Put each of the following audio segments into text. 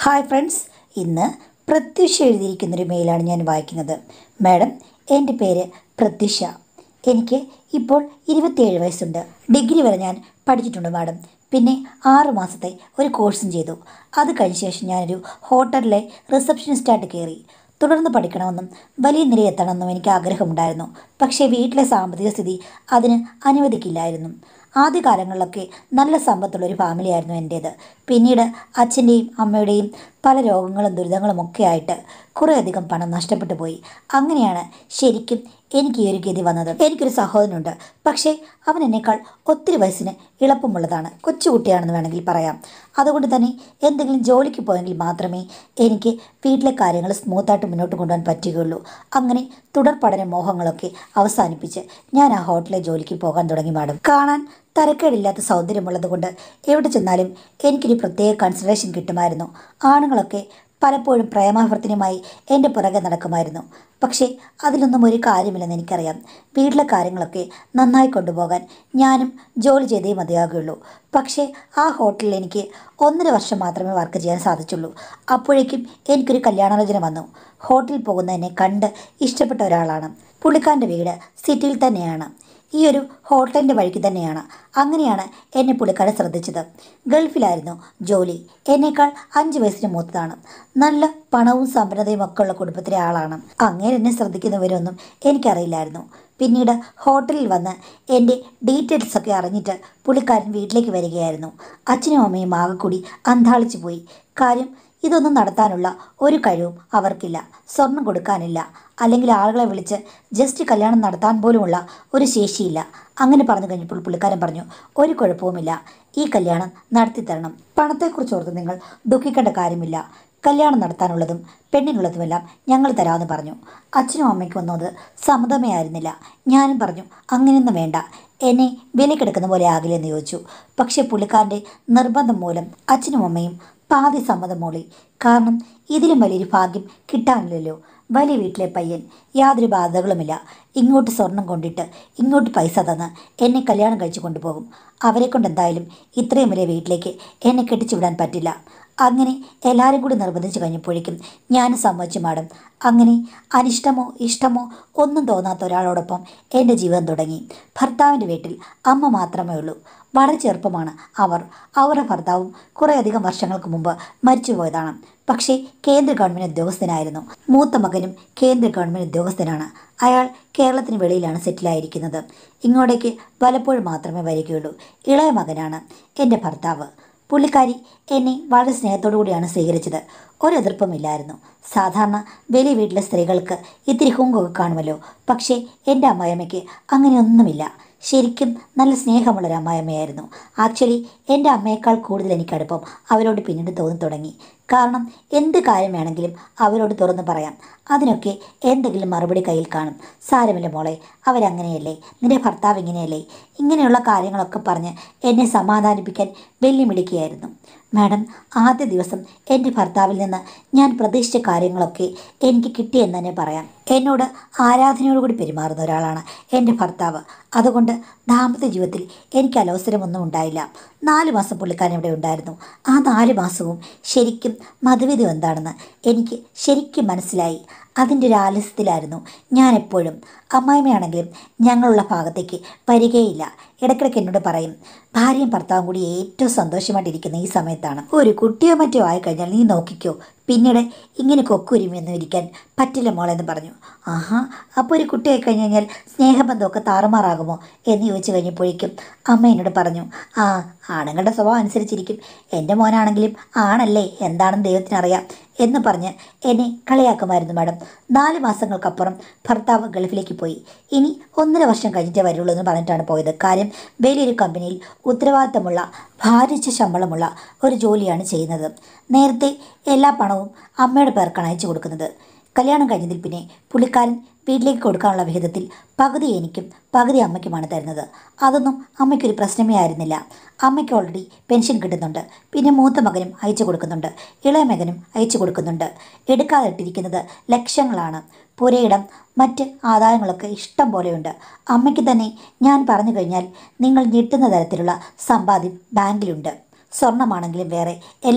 hi friends ഇന്ന് പ്രത്യുഷ എഴുതിയിരിക്കുന്നൊരു മെയിലാണ് ഞാൻ വായിക്കുന്നത് മാഡം എൻ്റെ പേര് പ്രത്യുഷ എനിക്ക് ഇപ്പോൾ ഇരുപത്തിയേഴ് വയസ്സുണ്ട് ഡിഗ്രി വരെ ഞാൻ പഠിച്ചിട്ടുണ്ട് മാഡം പിന്നെ ആറ് മാസത്തെ ഒരു കോഴ്സും ചെയ്തു അത് കഴിഞ്ഞ ശേഷം ഞാനൊരു ഹോട്ടലിലെ റിസപ്ഷനിസ്റ്റായിട്ട് കയറി തുടർന്ന് പഠിക്കണമെന്നും വലിയ നിലയെത്തണമെന്നും എനിക്ക് ആഗ്രഹമുണ്ടായിരുന്നു പക്ഷേ വീട്ടിലെ സാമ്പത്തിക സ്ഥിതി അതിന് അനുവദിക്കില്ലായിരുന്നു ആദ്യകാലങ്ങളിലൊക്കെ നല്ല സമ്പത്തുള്ള ഒരു ഫാമിലിയായിരുന്നു എൻ്റേത് പിന്നീട് അച്ഛൻ്റെയും അമ്മയുടെയും പല രോഗങ്ങളും ദുരിതങ്ങളും ഒക്കെ ആയിട്ട് കുറേയധികം പണം നഷ്ടപ്പെട്ടു പോയി അങ്ങനെയാണ് ശരിക്കും എനിക്ക് ഈ ഒരു ഗതി വന്നത് എനിക്കൊരു സഹോദരനുണ്ട് പക്ഷേ അവൻ എന്നേക്കാൾ ഒത്തിരി വയസ്സിന് എളുപ്പമുള്ളതാണ് കൊച്ചുകുട്ടിയാണെന്ന് വേണമെങ്കിൽ പറയാം അതുകൊണ്ട് തന്നെ എന്തെങ്കിലും ജോലിക്ക് പോയെങ്കിൽ മാത്രമേ എനിക്ക് വീട്ടിലെ കാര്യങ്ങൾ സ്മൂത്തായിട്ട് മുന്നോട്ട് കൊണ്ടുപോകാൻ പറ്റുകയുള്ളൂ അങ്ങനെ തുടർ പഠന മോഹങ്ങളൊക്കെ അവസാനിപ്പിച്ച് ഞാൻ ആ ഹോട്ടലിലെ ജോലിക്ക് പോകാൻ തുടങ്ങി മാഡം കാണാൻ തരക്കേടില്ലാത്ത സൗന്ദര്യമുള്ളത് കൊണ്ട് എവിടെ ചെന്നാലും എനിക്കൊരു പ്രത്യേക കൺസിഡറേഷൻ കിട്ടുമായിരുന്നു ആണുങ്ങളൊക്കെ പലപ്പോഴും പ്രേമാഭർത്തിനുമായി എൻ്റെ പുറകെ നടക്കുമായിരുന്നു പക്ഷേ അതിലൊന്നും ഒരു കാര്യമില്ലെന്ന് എനിക്കറിയാം വീട്ടിലെ കാര്യങ്ങളൊക്കെ നന്നായി കൊണ്ടുപോകാൻ ഞാനും ജോലി ചെയ്തേ മതിയാകുകയുള്ളൂ പക്ഷേ ആ ഹോട്ടലിൽ എനിക്ക് ഒന്നര വർഷം മാത്രമേ വർക്ക് ചെയ്യാൻ സാധിച്ചുള്ളൂ അപ്പോഴേക്കും എനിക്കൊരു കല്യാണാലോചന വന്നു ഹോട്ടലിൽ പോകുന്ന എന്നെ കണ്ട് ഇഷ്ടപ്പെട്ട ഒരാളാണ് പുള്ളിക്കാരൻ്റെ വീട് സിറ്റിയിൽ തന്നെയാണ് ഈ ഒരു ഹോട്ടലിൻ്റെ വഴിക്ക് തന്നെയാണ് അങ്ങനെയാണ് എന്നെ പുള്ളിക്കാരൻ ശ്രദ്ധിച്ചത് ഗൾഫിലായിരുന്നു ജോലി എന്നേക്കാൾ അഞ്ച് വയസ്സിന് മൂത്തതാണ് നല്ല പണവും സമ്പന്നതയും ഒക്കെ ഉള്ള കുടുംബത്തിലെ ആളാണ് അങ്ങനെ എന്നെ ശ്രദ്ധിക്കുന്നവരൊന്നും എനിക്കറിയില്ലായിരുന്നു പിന്നീട് ഹോട്ടലിൽ വന്ന് എൻ്റെ ഡീറ്റെയിൽസ് ഒക്കെ അറിഞ്ഞിട്ട് പുള്ളിക്കാരൻ വീട്ടിലേക്ക് വരികയായിരുന്നു അച്ഛനും അമ്മയും ആകെ കൂടി അന്താളിച്ചു പോയി കാര്യം ഇതൊന്നും നടത്താനുള്ള ഒരു കഴിവും അവർക്കില്ല സ്വർണം കൊടുക്കാനില്ല അല്ലെങ്കിൽ ആളുകളെ വിളിച്ച് ജസ്റ്റ് കല്യാണം നടത്താൻ പോലുമുള്ള ഒരു ശേഷിയില്ല അങ്ങനെ പറഞ്ഞു കഴിഞ്ഞപ്പോൾ പുള്ളിക്കാരൻ പറഞ്ഞു ഒരു കുഴപ്പവുമില്ല ഈ കല്യാണം നടത്തി തരണം പണത്തെക്കുറിച്ച് ഓർത്ത് നിങ്ങൾ ദുഃഖിക്കേണ്ട കാര്യമില്ല കല്യാണം നടത്താനുള്ളതും പെണ്ണിനുള്ളതുമെല്ലാം ഞങ്ങൾ തരാമെന്ന് പറഞ്ഞു അച്ഛനും അമ്മയ്ക്കും ഒന്നും അത് സമ്മതമേ ആയിരുന്നില്ല ഞാനും പറഞ്ഞു അങ്ങനെയൊന്നും വേണ്ട എന്നെ വിലക്കെടുക്കുന്ന പോലെ ആകില്ലെന്ന് ചോദിച്ചു പക്ഷേ പുള്ളിക്കാരൻ്റെ നിർബന്ധം മൂലം അച്ഛനും അമ്മയും പാതി സമ്മതം മൂളി കാരണം ഇതിലും വലിയൊരു ഭാഗ്യം കിട്ടാനില്ലല്ലോ വലിയ വീട്ടിലെ പയ്യൻ യാതൊരു ബാധകളുമില്ല ഇങ്ങോട്ട് സ്വർണം കൊണ്ടിട്ട് ഇങ്ങോട്ട് പൈസ തന്ന് എന്നെ കല്യാണം കഴിച്ചു കൊണ്ടുപോകും അവരെ കൊണ്ട് എന്തായാലും ഇത്രയും വലിയ വീട്ടിലേക്ക് എന്നെ കെട്ടിച്ചു വിടാൻ പറ്റില്ല അങ്ങനെ എല്ലാവരും കൂടി നിർബന്ധിച്ച് കഴിഞ്ഞപ്പോഴേക്കും ഞാൻ സമ്മതിച്ചു മാഡം അങ്ങനെ അനിഷ്ടമോ ഇഷ്ടമോ ഒന്നും തോന്നാത്ത ഒരാളോടൊപ്പം എൻ്റെ ജീവിതം തുടങ്ങി ഭർത്താവിൻ്റെ വീട്ടിൽ അമ്മ മാത്രമേ ഉള്ളൂ വളരെ ചെറുപ്പമാണ് അവർ അവരുടെ ഭർത്താവും കുറേയധികം വർഷങ്ങൾക്ക് മുമ്പ് മരിച്ചുപോയതാണ് പക്ഷേ കേന്ദ്ര ഗവൺമെൻറ് ഉദ്യോഗസ്ഥനായിരുന്നു മൂത്ത മകനും കേന്ദ്ര ഗവൺമെൻറ് ഉദ്യോഗസ്ഥനാണ് അയാൾ കേരളത്തിന് വെളിയിലാണ് സെറ്റിലായിരിക്കുന്നത് ഇങ്ങോട്ടേക്ക് പലപ്പോഴും മാത്രമേ വരികയുള്ളൂ ഇളയ മകനാണ് എൻ്റെ ഭർത്താവ് പുള്ളിക്കാരി എന്നെ വളരെ സ്നേഹത്തോടു കൂടിയാണ് സ്വീകരിച്ചത് ഒരു എതിർപ്പുമില്ലായിരുന്നു സാധാരണ വലിയ വീട്ടിലെ സ്ത്രീകൾക്ക് ഇത്തിരി ഹുങ്കൊക്കെ കാണുമല്ലോ പക്ഷേ എൻ്റെ അമ്മായിയമ്മയ്ക്ക് അങ്ങനെയൊന്നുമില്ല ശരിക്കും നല്ല സ്നേഹമുള്ളൊരു അമ്മായിയമ്മയായിരുന്നു ആക്ച്വലി എൻ്റെ അമ്മയേക്കാൾ കൂടുതൽ എനിക്ക് അടുപ്പം അവരോട് പിന്നീട് തോന്നി തുടങ്ങി കാരണം എന്ത് കാര്യം വേണമെങ്കിലും അവരോട് തുറന്നു പറയാം അതിനൊക്കെ എന്തെങ്കിലും മറുപടി കയ്യിൽ കാണും സാരമില്ല മോളെ അവരങ്ങനെയല്ലേ നിന്റെ ഭർത്താവ് ഇങ്ങനെയല്ലേ ഇങ്ങനെയുള്ള കാര്യങ്ങളൊക്കെ പറഞ്ഞ് എന്നെ സമാധാനിപ്പിക്കാൻ വെല്ലുമിടിക്കുകയായിരുന്നു മാഡം ആദ്യ ദിവസം എൻ്റെ ഭർത്താവിൽ നിന്ന് ഞാൻ പ്രതീക്ഷിച്ച കാര്യങ്ങളൊക്കെ എനിക്ക് കിട്ടിയെന്ന് തന്നെ പറയാം എന്നോട് ആരാധനയോടുകൂടി പെരുമാറുന്ന ഒരാളാണ് എൻ്റെ ഭർത്താവ് അതുകൊണ്ട് ദാമ്പത്യ ജീവിതത്തിൽ എനിക്ക് അലോസരമൊന്നും ഉണ്ടായില്ല നാല് മാസം പുള്ളിക്കാരൻ ഇവിടെ ഉണ്ടായിരുന്നു ആ നാല് മാസവും ശരിക്കും മധുവിധം എന്താണെന്ന് എനിക്ക് ശരിക്കും മനസ്സിലായി അതിൻ്റെ ഒരു ആലസ്യത്തിലായിരുന്നു ഞാൻ എപ്പോഴും അമ്മായിമ്മയാണെങ്കിലും ഞങ്ങളുള്ള ഭാഗത്തേക്ക് വരികയില്ല ഇടയ്ക്കിടയ്ക്ക് എന്നോട് പറയും ഭാര്യയും ഭർത്താവും കൂടി ഏറ്റവും സന്തോഷമായിട്ടിരിക്കുന്ന ഈ സമയത്താണ് ഒരു കുട്ടിയോ മറ്റോ ആയിക്കഴിഞ്ഞാൽ നീ നോക്കിക്കോ പിന്നീട് ഇങ്ങനെ കൊക്കുരുമിയൊന്നും ഇരിക്കാൻ പറ്റില്ല മോളെന്ന് പറഞ്ഞു ആഹാ അപ്പോൾ ഒരു കുട്ടിയായി കഴിഞ്ഞ് കഴിഞ്ഞാൽ സ്നേഹബന്ധമൊക്കെ താറുമാറാകുമോ എന്ന് ചോദിച്ചു കഴിഞ്ഞപ്പോഴേക്കും അമ്മ എന്നോട് പറഞ്ഞു ആ ആണുങ്ങളുടെ സ്വഭാവം അനുസരിച്ചിരിക്കും എൻ്റെ മോനാണെങ്കിലും ആണല്ലേ എന്താണെന്ന് ദൈവത്തിനറിയാം എന്ന് പറഞ്ഞ് എന്നെ കളിയാക്കുമായിരുന്നു മാഡം നാല് മാസങ്ങൾക്കപ്പുറം ഭർത്താവ് ഗൾഫിലേക്ക് പോയി ഇനി ഒന്നര വർഷം കഴിഞ്ഞിട്ടേ വരുള്ളൂ എന്ന് പറഞ്ഞിട്ടാണ് പോയത് കാര്യം വലിയൊരു കമ്പനിയിൽ ഉത്തരവാദിത്തമുള്ള ഭാരിച്ച ശമ്പളമുള്ള ഒരു ജോലിയാണ് ചെയ്യുന്നത് നേരത്തെ എല്ലാ പണവും അമ്മയുടെ പേർക്കാണ് അയച്ചു കൊടുക്കുന്നത് കല്യാണം കഴിഞ്ഞതിൽ പിന്നെ പുള്ളിക്കാരൻ വീട്ടിലേക്ക് കൊടുക്കാനുള്ള വിഹിതത്തിൽ പകുതി എനിക്കും പകുതി അമ്മയ്ക്കുമാണ് തരുന്നത് അതൊന്നും അമ്മയ്ക്കൊരു പ്രശ്നമേ ആയിരുന്നില്ല അമ്മയ്ക്ക് ഓൾറെഡി പെൻഷൻ കിട്ടുന്നുണ്ട് പിന്നെ മൂത്ത മകനും അയച്ചു കൊടുക്കുന്നുണ്ട് ഇളയ മകനും അയച്ചു കൊടുക്കുന്നുണ്ട് എടുക്കാതെ ഇട്ടിരിക്കുന്നത് ലക്ഷങ്ങളാണ് പുരയിടം മറ്റ് ആദായങ്ങളൊക്കെ ഇഷ്ടം പോലെയുണ്ട് അമ്മയ്ക്ക് തന്നെ ഞാൻ പറഞ്ഞു കഴിഞ്ഞാൽ നിങ്ങൾ ഞെട്ടുന്ന തരത്തിലുള്ള സമ്പാദ്യം ബാങ്കിലുണ്ട് സ്വർണമാണെങ്കിലും വേറെ എല്ലാം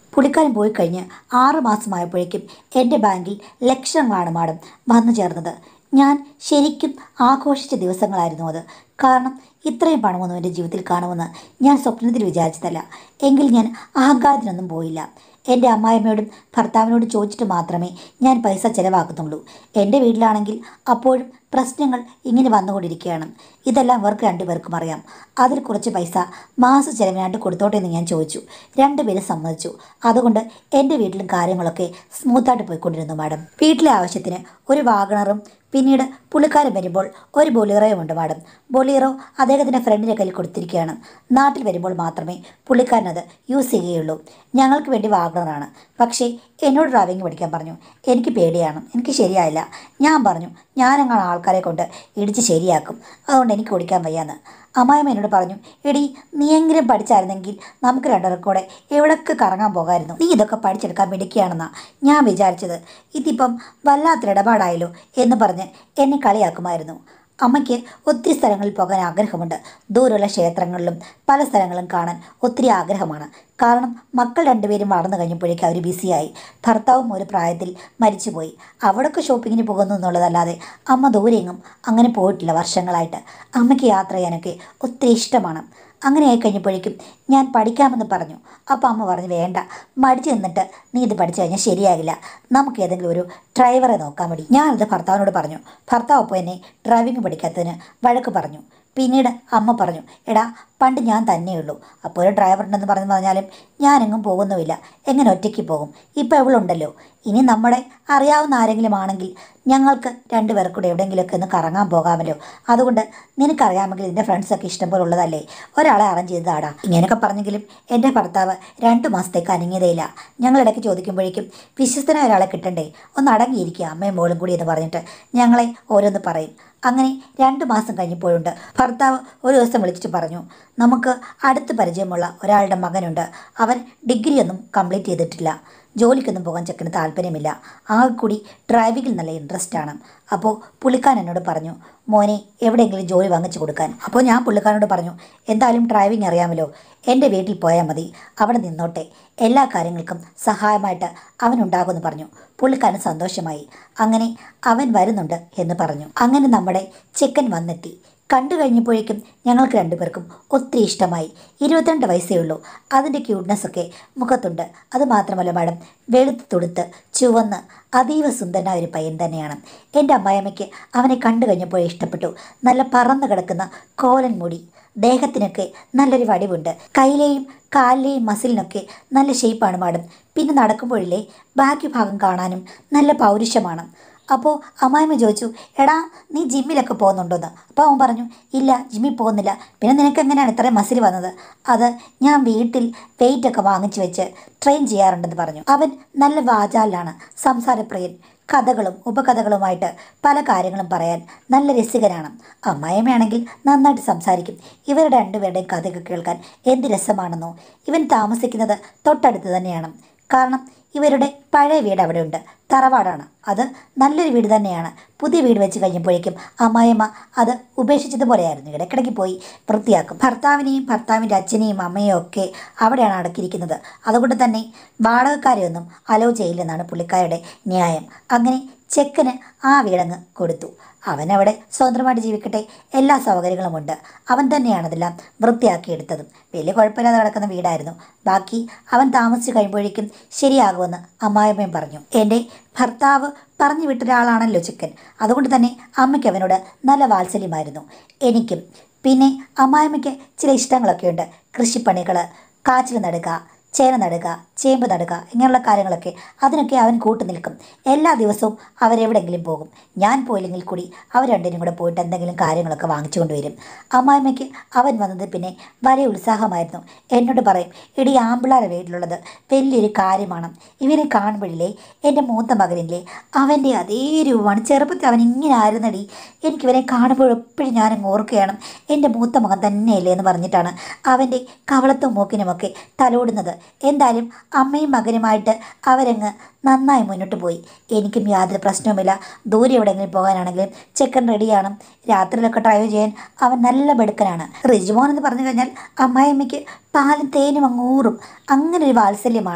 പുള്ളിക്കാരൻ പോയി കഴിഞ്ഞ് ആറ് മാസമായപ്പോഴേക്കും എൻ്റെ ബാങ്കിൽ ലക്ഷങ്ങളാണ് മാഡം വന്നു ചേർന്നത് ഞാൻ ശരിക്കും ആഘോഷിച്ച ദിവസങ്ങളായിരുന്നു അത് കാരണം ഇത്രയും പണമൊന്നും എൻ്റെ ജീവിതത്തിൽ കാണുമെന്ന് ഞാൻ സ്വപ്നത്തിൽ വിചാരിച്ചതല്ല എങ്കിൽ ഞാൻ അഹങ്കാരത്തിനൊന്നും പോയില്ല എൻ്റെ അമ്മായിമ്മയോടും ഭർത്താവിനോടും ചോദിച്ചിട്ട് മാത്രമേ ഞാൻ പൈസ ചിലവാക്കുന്നുള്ളൂ എൻ്റെ വീട്ടിലാണെങ്കിൽ അപ്പോഴും പ്രശ്നങ്ങൾ ഇങ്ങനെ വന്നുകൊണ്ടിരിക്കുകയാണ് ഇതെല്ലാം ഇവർക്ക് രണ്ടുപേർക്കും അറിയാം അതിൽ കുറച്ച് പൈസ മാസ ചിലവിനായിട്ട് കൊടുത്തോട്ടെ എന്ന് ഞാൻ ചോദിച്ചു രണ്ടുപേരും സമ്മതിച്ചു അതുകൊണ്ട് എൻ്റെ വീട്ടിലും കാര്യങ്ങളൊക്കെ സ്മൂത്തായിട്ട് പോയിക്കൊണ്ടിരുന്നു മാഡം വീട്ടിലെ ആവശ്യത്തിന് ഒരു വാഗണറും പിന്നീട് പുള്ളിക്കാരൻ വരുമ്പോൾ ഒരു ബൊലീറോയും ഉണ്ട് മാഡം ബൊലീറോ അദ്ദേഹത്തിൻ്റെ ഫ്രണ്ടിൻ്റെ കയ്യിൽ കൊടുത്തിരിക്കുകയാണ് നാട്ടിൽ വരുമ്പോൾ മാത്രമേ പുള്ളിക്കാരനത് യൂസ് ചെയ്യുകയുള്ളൂ ഞങ്ങൾക്ക് വേണ്ടി വാഗണറാണ് പക്ഷേ എന്നോട് ഡ്രൈവിംഗ് പഠിക്കാൻ പറഞ്ഞു എനിക്ക് പേടിയാണ് എനിക്ക് ശരിയായില്ല ഞാൻ പറഞ്ഞു ഞാനങ്ങനെ ആൾക്കാരെ കൊണ്ട് ഇടിച്ച് ശരിയാക്കും അതുകൊണ്ട് എനിക്ക് ഓടിക്കാൻ വയ്യാന്ന് അമ്മായിമ്മ എന്നോട് പറഞ്ഞു എടി നീയെങ്കിലും പഠിച്ചായിരുന്നെങ്കിൽ നമുക്ക് രണ്ടുപേർക്കും കൂടെ എവിടൊക്കെ കറങ്ങാൻ പോകാമായിരുന്നു നീ ഇതൊക്കെ പഠിച്ചെടുക്കാൻ മിടുക്കിയാണെന്നാ ഞാൻ വിചാരിച്ചത് ഇതിപ്പം വല്ലാത്തൊരു ഇടപാടായല്ലോ എന്ന് പറഞ്ഞ് എന്നെ കളിയാക്കുമായിരുന്നു അമ്മയ്ക്ക് ഒത്തിരി സ്ഥലങ്ങളിൽ പോകാൻ ആഗ്രഹമുണ്ട് ദൂരമുള്ള ക്ഷേത്രങ്ങളിലും പല സ്ഥലങ്ങളും കാണാൻ ഒത്തിരി ആഗ്രഹമാണ് കാരണം മക്കൾ രണ്ടുപേരും വളർന്നു കഴിഞ്ഞപ്പോഴേക്കും അവർ ബിസിയായി ഭർത്താവും ഒരു പ്രായത്തിൽ മരിച്ചുപോയി അവിടൊക്കെ ഷോപ്പിങ്ങിന് പോകുന്നു എന്നുള്ളതല്ലാതെ അമ്മ ദൂരെയെങ്ങും അങ്ങനെ പോയിട്ടില്ല വർഷങ്ങളായിട്ട് അമ്മയ്ക്ക് യാത്ര ചെയ്യാനൊക്കെ ഒത്തിരി ഇഷ്ടമാണ് അങ്ങനെ ആയി കഴിഞ്ഞപ്പോഴേക്കും ഞാൻ പഠിക്കാമെന്ന് പറഞ്ഞു അപ്പോൾ അമ്മ പറഞ്ഞു വേണ്ട മടിച്ചു നിന്നിട്ട് നീ ഇത് പഠിച്ചു കഴിഞ്ഞാൽ ശരിയാകില്ല നമുക്ക് ഏതെങ്കിലും ഒരു ഡ്രൈവറെ നോക്കാൻ വേണ്ടി ഞാനത് ഭർത്താവിനോട് പറഞ്ഞു ഭർത്താവ് അപ്പോൾ എന്നെ ഡ്രൈവിംഗ് പഠിക്കാത്തതിന് വഴക്ക് പറഞ്ഞു പിന്നീട് അമ്മ പറഞ്ഞു എടാ പണ്ട് ഞാൻ തന്നെയുള്ളൂ അപ്പോൾ ഒരു ഡ്രൈവർ ഉണ്ടെന്ന് പറഞ്ഞു പറഞ്ഞാലും ഞാനെങ്ങും പോകുന്നുമില്ല എങ്ങനെ ഒറ്റയ്ക്ക് പോകും ഇപ്പോൾ ഇവളുണ്ടല്ലോ ഇനി നമ്മുടെ അറിയാവുന്ന ആരെങ്കിലും ആണെങ്കിൽ ഞങ്ങൾക്ക് രണ്ടുപേർക്കും കൂടെ എവിടെയെങ്കിലുമൊക്കെ ഒന്ന് കറങ്ങാൻ പോകാമല്ലോ അതുകൊണ്ട് നിനക്കറിയാമെങ്കിൽ നിൻ്റെ ഫ്രണ്ട്സൊക്കെ ഇഷ്ടംപോലെ ഉള്ളതല്ലേ ഒരാളെ അറേഞ്ച് ചെയ്തതാടാ ഇങ്ങനെയൊക്കെ പറഞ്ഞെങ്കിലും എൻ്റെ ഭർത്താവ് രണ്ട് മാസത്തേക്ക് അനങ്ങിയതേയില്ല ഞങ്ങൾ ഇടയ്ക്ക് ചോദിക്കുമ്പോഴേക്കും വിശ്വസ്തനായ ഒരാളെ കിട്ടണ്ടേ ഒന്ന് അടങ്ങിയിരിക്കുക അമ്മയും മോളും കൂടി എന്ന് പറഞ്ഞിട്ട് ഞങ്ങളെ ഓരോന്ന് പറയും അങ്ങനെ രണ്ട് മാസം കഴിഞ്ഞപ്പോഴുണ്ട് ഭർത്താവ് ഒരു ദിവസം വിളിച്ചിട്ട് പറഞ്ഞു നമുക്ക് അടുത്ത് പരിചയമുള്ള ഒരാളുടെ മകനുണ്ട് അവൻ ഡിഗ്രിയൊന്നും കംപ്ലീറ്റ് ചെയ്തിട്ടില്ല ജോലിക്കൊന്നും പോകാൻ ചെക്കന് താല്പര്യമില്ല ആകെ കൂടി ഡ്രൈവിങ്ങിൽ നല്ല ഇൻട്രസ്റ്റ് ആണ് അപ്പോൾ പുള്ളിക്കാരൻ എന്നോട് പറഞ്ഞു മോനെ എവിടെയെങ്കിലും ജോലി വാങ്ങിച്ചു കൊടുക്കാൻ അപ്പോൾ ഞാൻ പുള്ളിക്കാരനോട് പറഞ്ഞു എന്തായാലും ഡ്രൈവിംഗ് അറിയാമല്ലോ എൻ്റെ വീട്ടിൽ പോയാൽ മതി അവിടെ നിന്നോട്ടെ എല്ലാ കാര്യങ്ങൾക്കും സഹായമായിട്ട് അവനുണ്ടാകുമെന്ന് പറഞ്ഞു പുള്ളിക്കാരൻ സന്തോഷമായി അങ്ങനെ അവൻ വരുന്നുണ്ട് എന്ന് പറഞ്ഞു അങ്ങനെ നമ്മുടെ ചെക്കൻ വന്നെത്തി കണ്ടു കഴിഞ്ഞപ്പോഴേക്കും ഞങ്ങൾക്ക് രണ്ടുപേർക്കും ഒത്തിരി ഇഷ്ടമായി ഇരുപത്തിരണ്ട് വയസ്സേ ഉള്ളൂ അതിൻ്റെ ക്യൂട്ട്നെസ് ഒക്കെ മുഖത്തുണ്ട് അത് മാത്രമല്ല മാഡം വെളുത്ത് തുടുത്ത് ചുവന്ന് അതീവ സുന്ദരനായ ഒരു പയ്യൻ തന്നെയാണ് എൻ്റെ അമ്മായിയമ്മയ്ക്ക് അവനെ കണ്ടു കഴിഞ്ഞപ്പോഴേ ഇഷ്ടപ്പെട്ടു നല്ല പറന്നു കിടക്കുന്ന കോലൻ മുടി ദേഹത്തിനൊക്കെ നല്ലൊരു വടിവുണ്ട് കയ്യിലെയും കാലിലെയും മസിലിനൊക്കെ നല്ല ഷേപ്പാണ് മാഡം പിന്നെ നടക്കുമ്പോഴില്ലേ ബാക്കി ഭാഗം കാണാനും നല്ല പൗരുഷമാണ് അപ്പോൾ അമ്മായിമ്മ ചോദിച്ചു എടാ നീ ജിമ്മിലൊക്കെ പോകുന്നുണ്ടോന്ന് അപ്പോൾ അവൻ പറഞ്ഞു ഇല്ല ജിമ്മിൽ പോകുന്നില്ല പിന്നെ നിനക്ക് എങ്ങനെയാണ് ഇത്രയും മസിൽ വന്നത് അത് ഞാൻ വീട്ടിൽ വെയിറ്റൊക്കെ വാങ്ങിച്ചു വെച്ച് ട്രെയിൻ ചെയ്യാറുണ്ടെന്ന് പറഞ്ഞു അവൻ നല്ല വാചാലിലാണ് സംസാരപ്രിയൻ കഥകളും ഉപകഥകളുമായിട്ട് പല കാര്യങ്ങളും പറയാൻ നല്ല രസികനാണ് അമ്മായിമ്മയാണെങ്കിൽ നന്നായിട്ട് സംസാരിക്കും ഇവരുടെ രണ്ടുപേരുടെയും കഥയൊക്കെ കേൾക്കാൻ എന്ത് രസമാണെന്നോ ഇവൻ താമസിക്കുന്നത് തൊട്ടടുത്ത് തന്നെയാണ് കാരണം ഇവരുടെ പഴയ വീട് അവിടെ ഉണ്ട് തറവാടാണ് അത് നല്ലൊരു വീട് തന്നെയാണ് പുതിയ വീട് വെച്ച് കഴിഞ്ഞപ്പോഴേക്കും അമ്മായിയമ്മ അത് ഉപേക്ഷിച്ചതുപോലെയായിരുന്നു ഇടയ്ക്കിടയ്ക്ക് പോയി വൃത്തിയാക്കും ഭർത്താവിനെയും ഭർത്താവിൻ്റെ അച്ഛനെയും അമ്മയും ഒക്കെ അവിടെയാണ് അടക്കിയിരിക്കുന്നത് അതുകൊണ്ട് തന്നെ വാടകക്കാരെയൊന്നും അലോ ചെയ്യില്ലെന്നാണ് പുള്ളിക്കാരുടെ ന്യായം അങ്ങനെ ചെക്കന് ആ വീടങ്ങ് കൊടുത്തു അവനവിടെ സ്വതന്ത്രമായിട്ട് ജീവിക്കട്ടെ എല്ലാ സൗകര്യങ്ങളുമുണ്ട് അവൻ തന്നെയാണ് അതെല്ലാം വൃത്തിയാക്കിയെടുത്തതും വലിയ കുഴപ്പമില്ലാതെ കിടക്കുന്ന വീടായിരുന്നു ബാക്കി അവൻ താമസിച്ച് കഴിയുമ്പോഴേക്കും ശരിയാകുമെന്ന് അമ്മായിമ്മയും പറഞ്ഞു എൻ്റെ ഭർത്താവ് പറഞ്ഞു വിട്ട ഒരാളാണല്ലോ ചിക്കൻ അതുകൊണ്ട് തന്നെ അമ്മയ്ക്ക് അവനോട് നല്ല വാത്സല്യമായിരുന്നു എനിക്കും പിന്നെ അമ്മായിമ്മയ്ക്ക് ചില ഇഷ്ടങ്ങളൊക്കെ ഉണ്ട് കൃഷിപ്പണികൾ കാച്ചിൽ നടുക ചേന നടുക ചേമ്പ് നടുക ഇങ്ങനെയുള്ള കാര്യങ്ങളൊക്കെ അതിനൊക്കെ അവൻ കൂട്ടു നിൽക്കും എല്ലാ ദിവസവും അവരെവിടെയെങ്കിലും പോകും ഞാൻ പോയില്ലെങ്കിൽ കൂടി അവർ രണ്ടിനും കൂടെ പോയിട്ട് എന്തെങ്കിലും കാര്യങ്ങളൊക്കെ വാങ്ങിച്ചു കൊണ്ടുവരും അമ്മായിമ്മയ്ക്ക് അവൻ വന്നത് പിന്നെ വലിയ ഉത്സാഹമായിരുന്നു എന്നോട് പറയും ഇടി ആമ്പിളാരെ വീട്ടിലുള്ളത് വലിയൊരു കാര്യമാണ് ഇവനെ കാണുമ്പോഴില്ലേ എൻ്റെ മൂത്ത മകനില്ലേ അവൻ്റെ അതേ രൂപമാണ് ചെറുപ്പത്തിൽ അവൻ ഇങ്ങനെ ആയിരുന്നടി എനിക്കിവനെ കാണുമ്പോൾ എപ്പോഴും ഞാനങ്ങ് ഓർക്കുകയാണ് എൻ്റെ മൂത്ത മകൻ തന്നെയല്ലേ എന്ന് പറഞ്ഞിട്ടാണ് അവൻ്റെ കവളത്തും മൂക്കിനുമൊക്കെ തലോടുന്നത് എന്തായാലും അമ്മയും മകനുമായിട്ട് അവരങ്ങ് നന്നായി മുന്നോട്ട് പോയി എനിക്കും യാതൊരു പ്രശ്നവുമില്ല ദൂരെ എവിടെയെങ്കിലും പോകാനാണെങ്കിലും ചെക്കൻ റെഡിയാണ് രാത്രിയിലൊക്കെ ഡ്രൈവ് ചെയ്യാൻ അവൻ നല്ല മിടുക്കനാണ് റിജുമോൻ എന്ന് പറഞ്ഞു കഴിഞ്ഞാൽ അമ്മായിയമ്മയ്ക്ക് പാലും തേനും അങ്ങൂറും അങ്ങനെ ഒരു വാത്സല്യമാണ്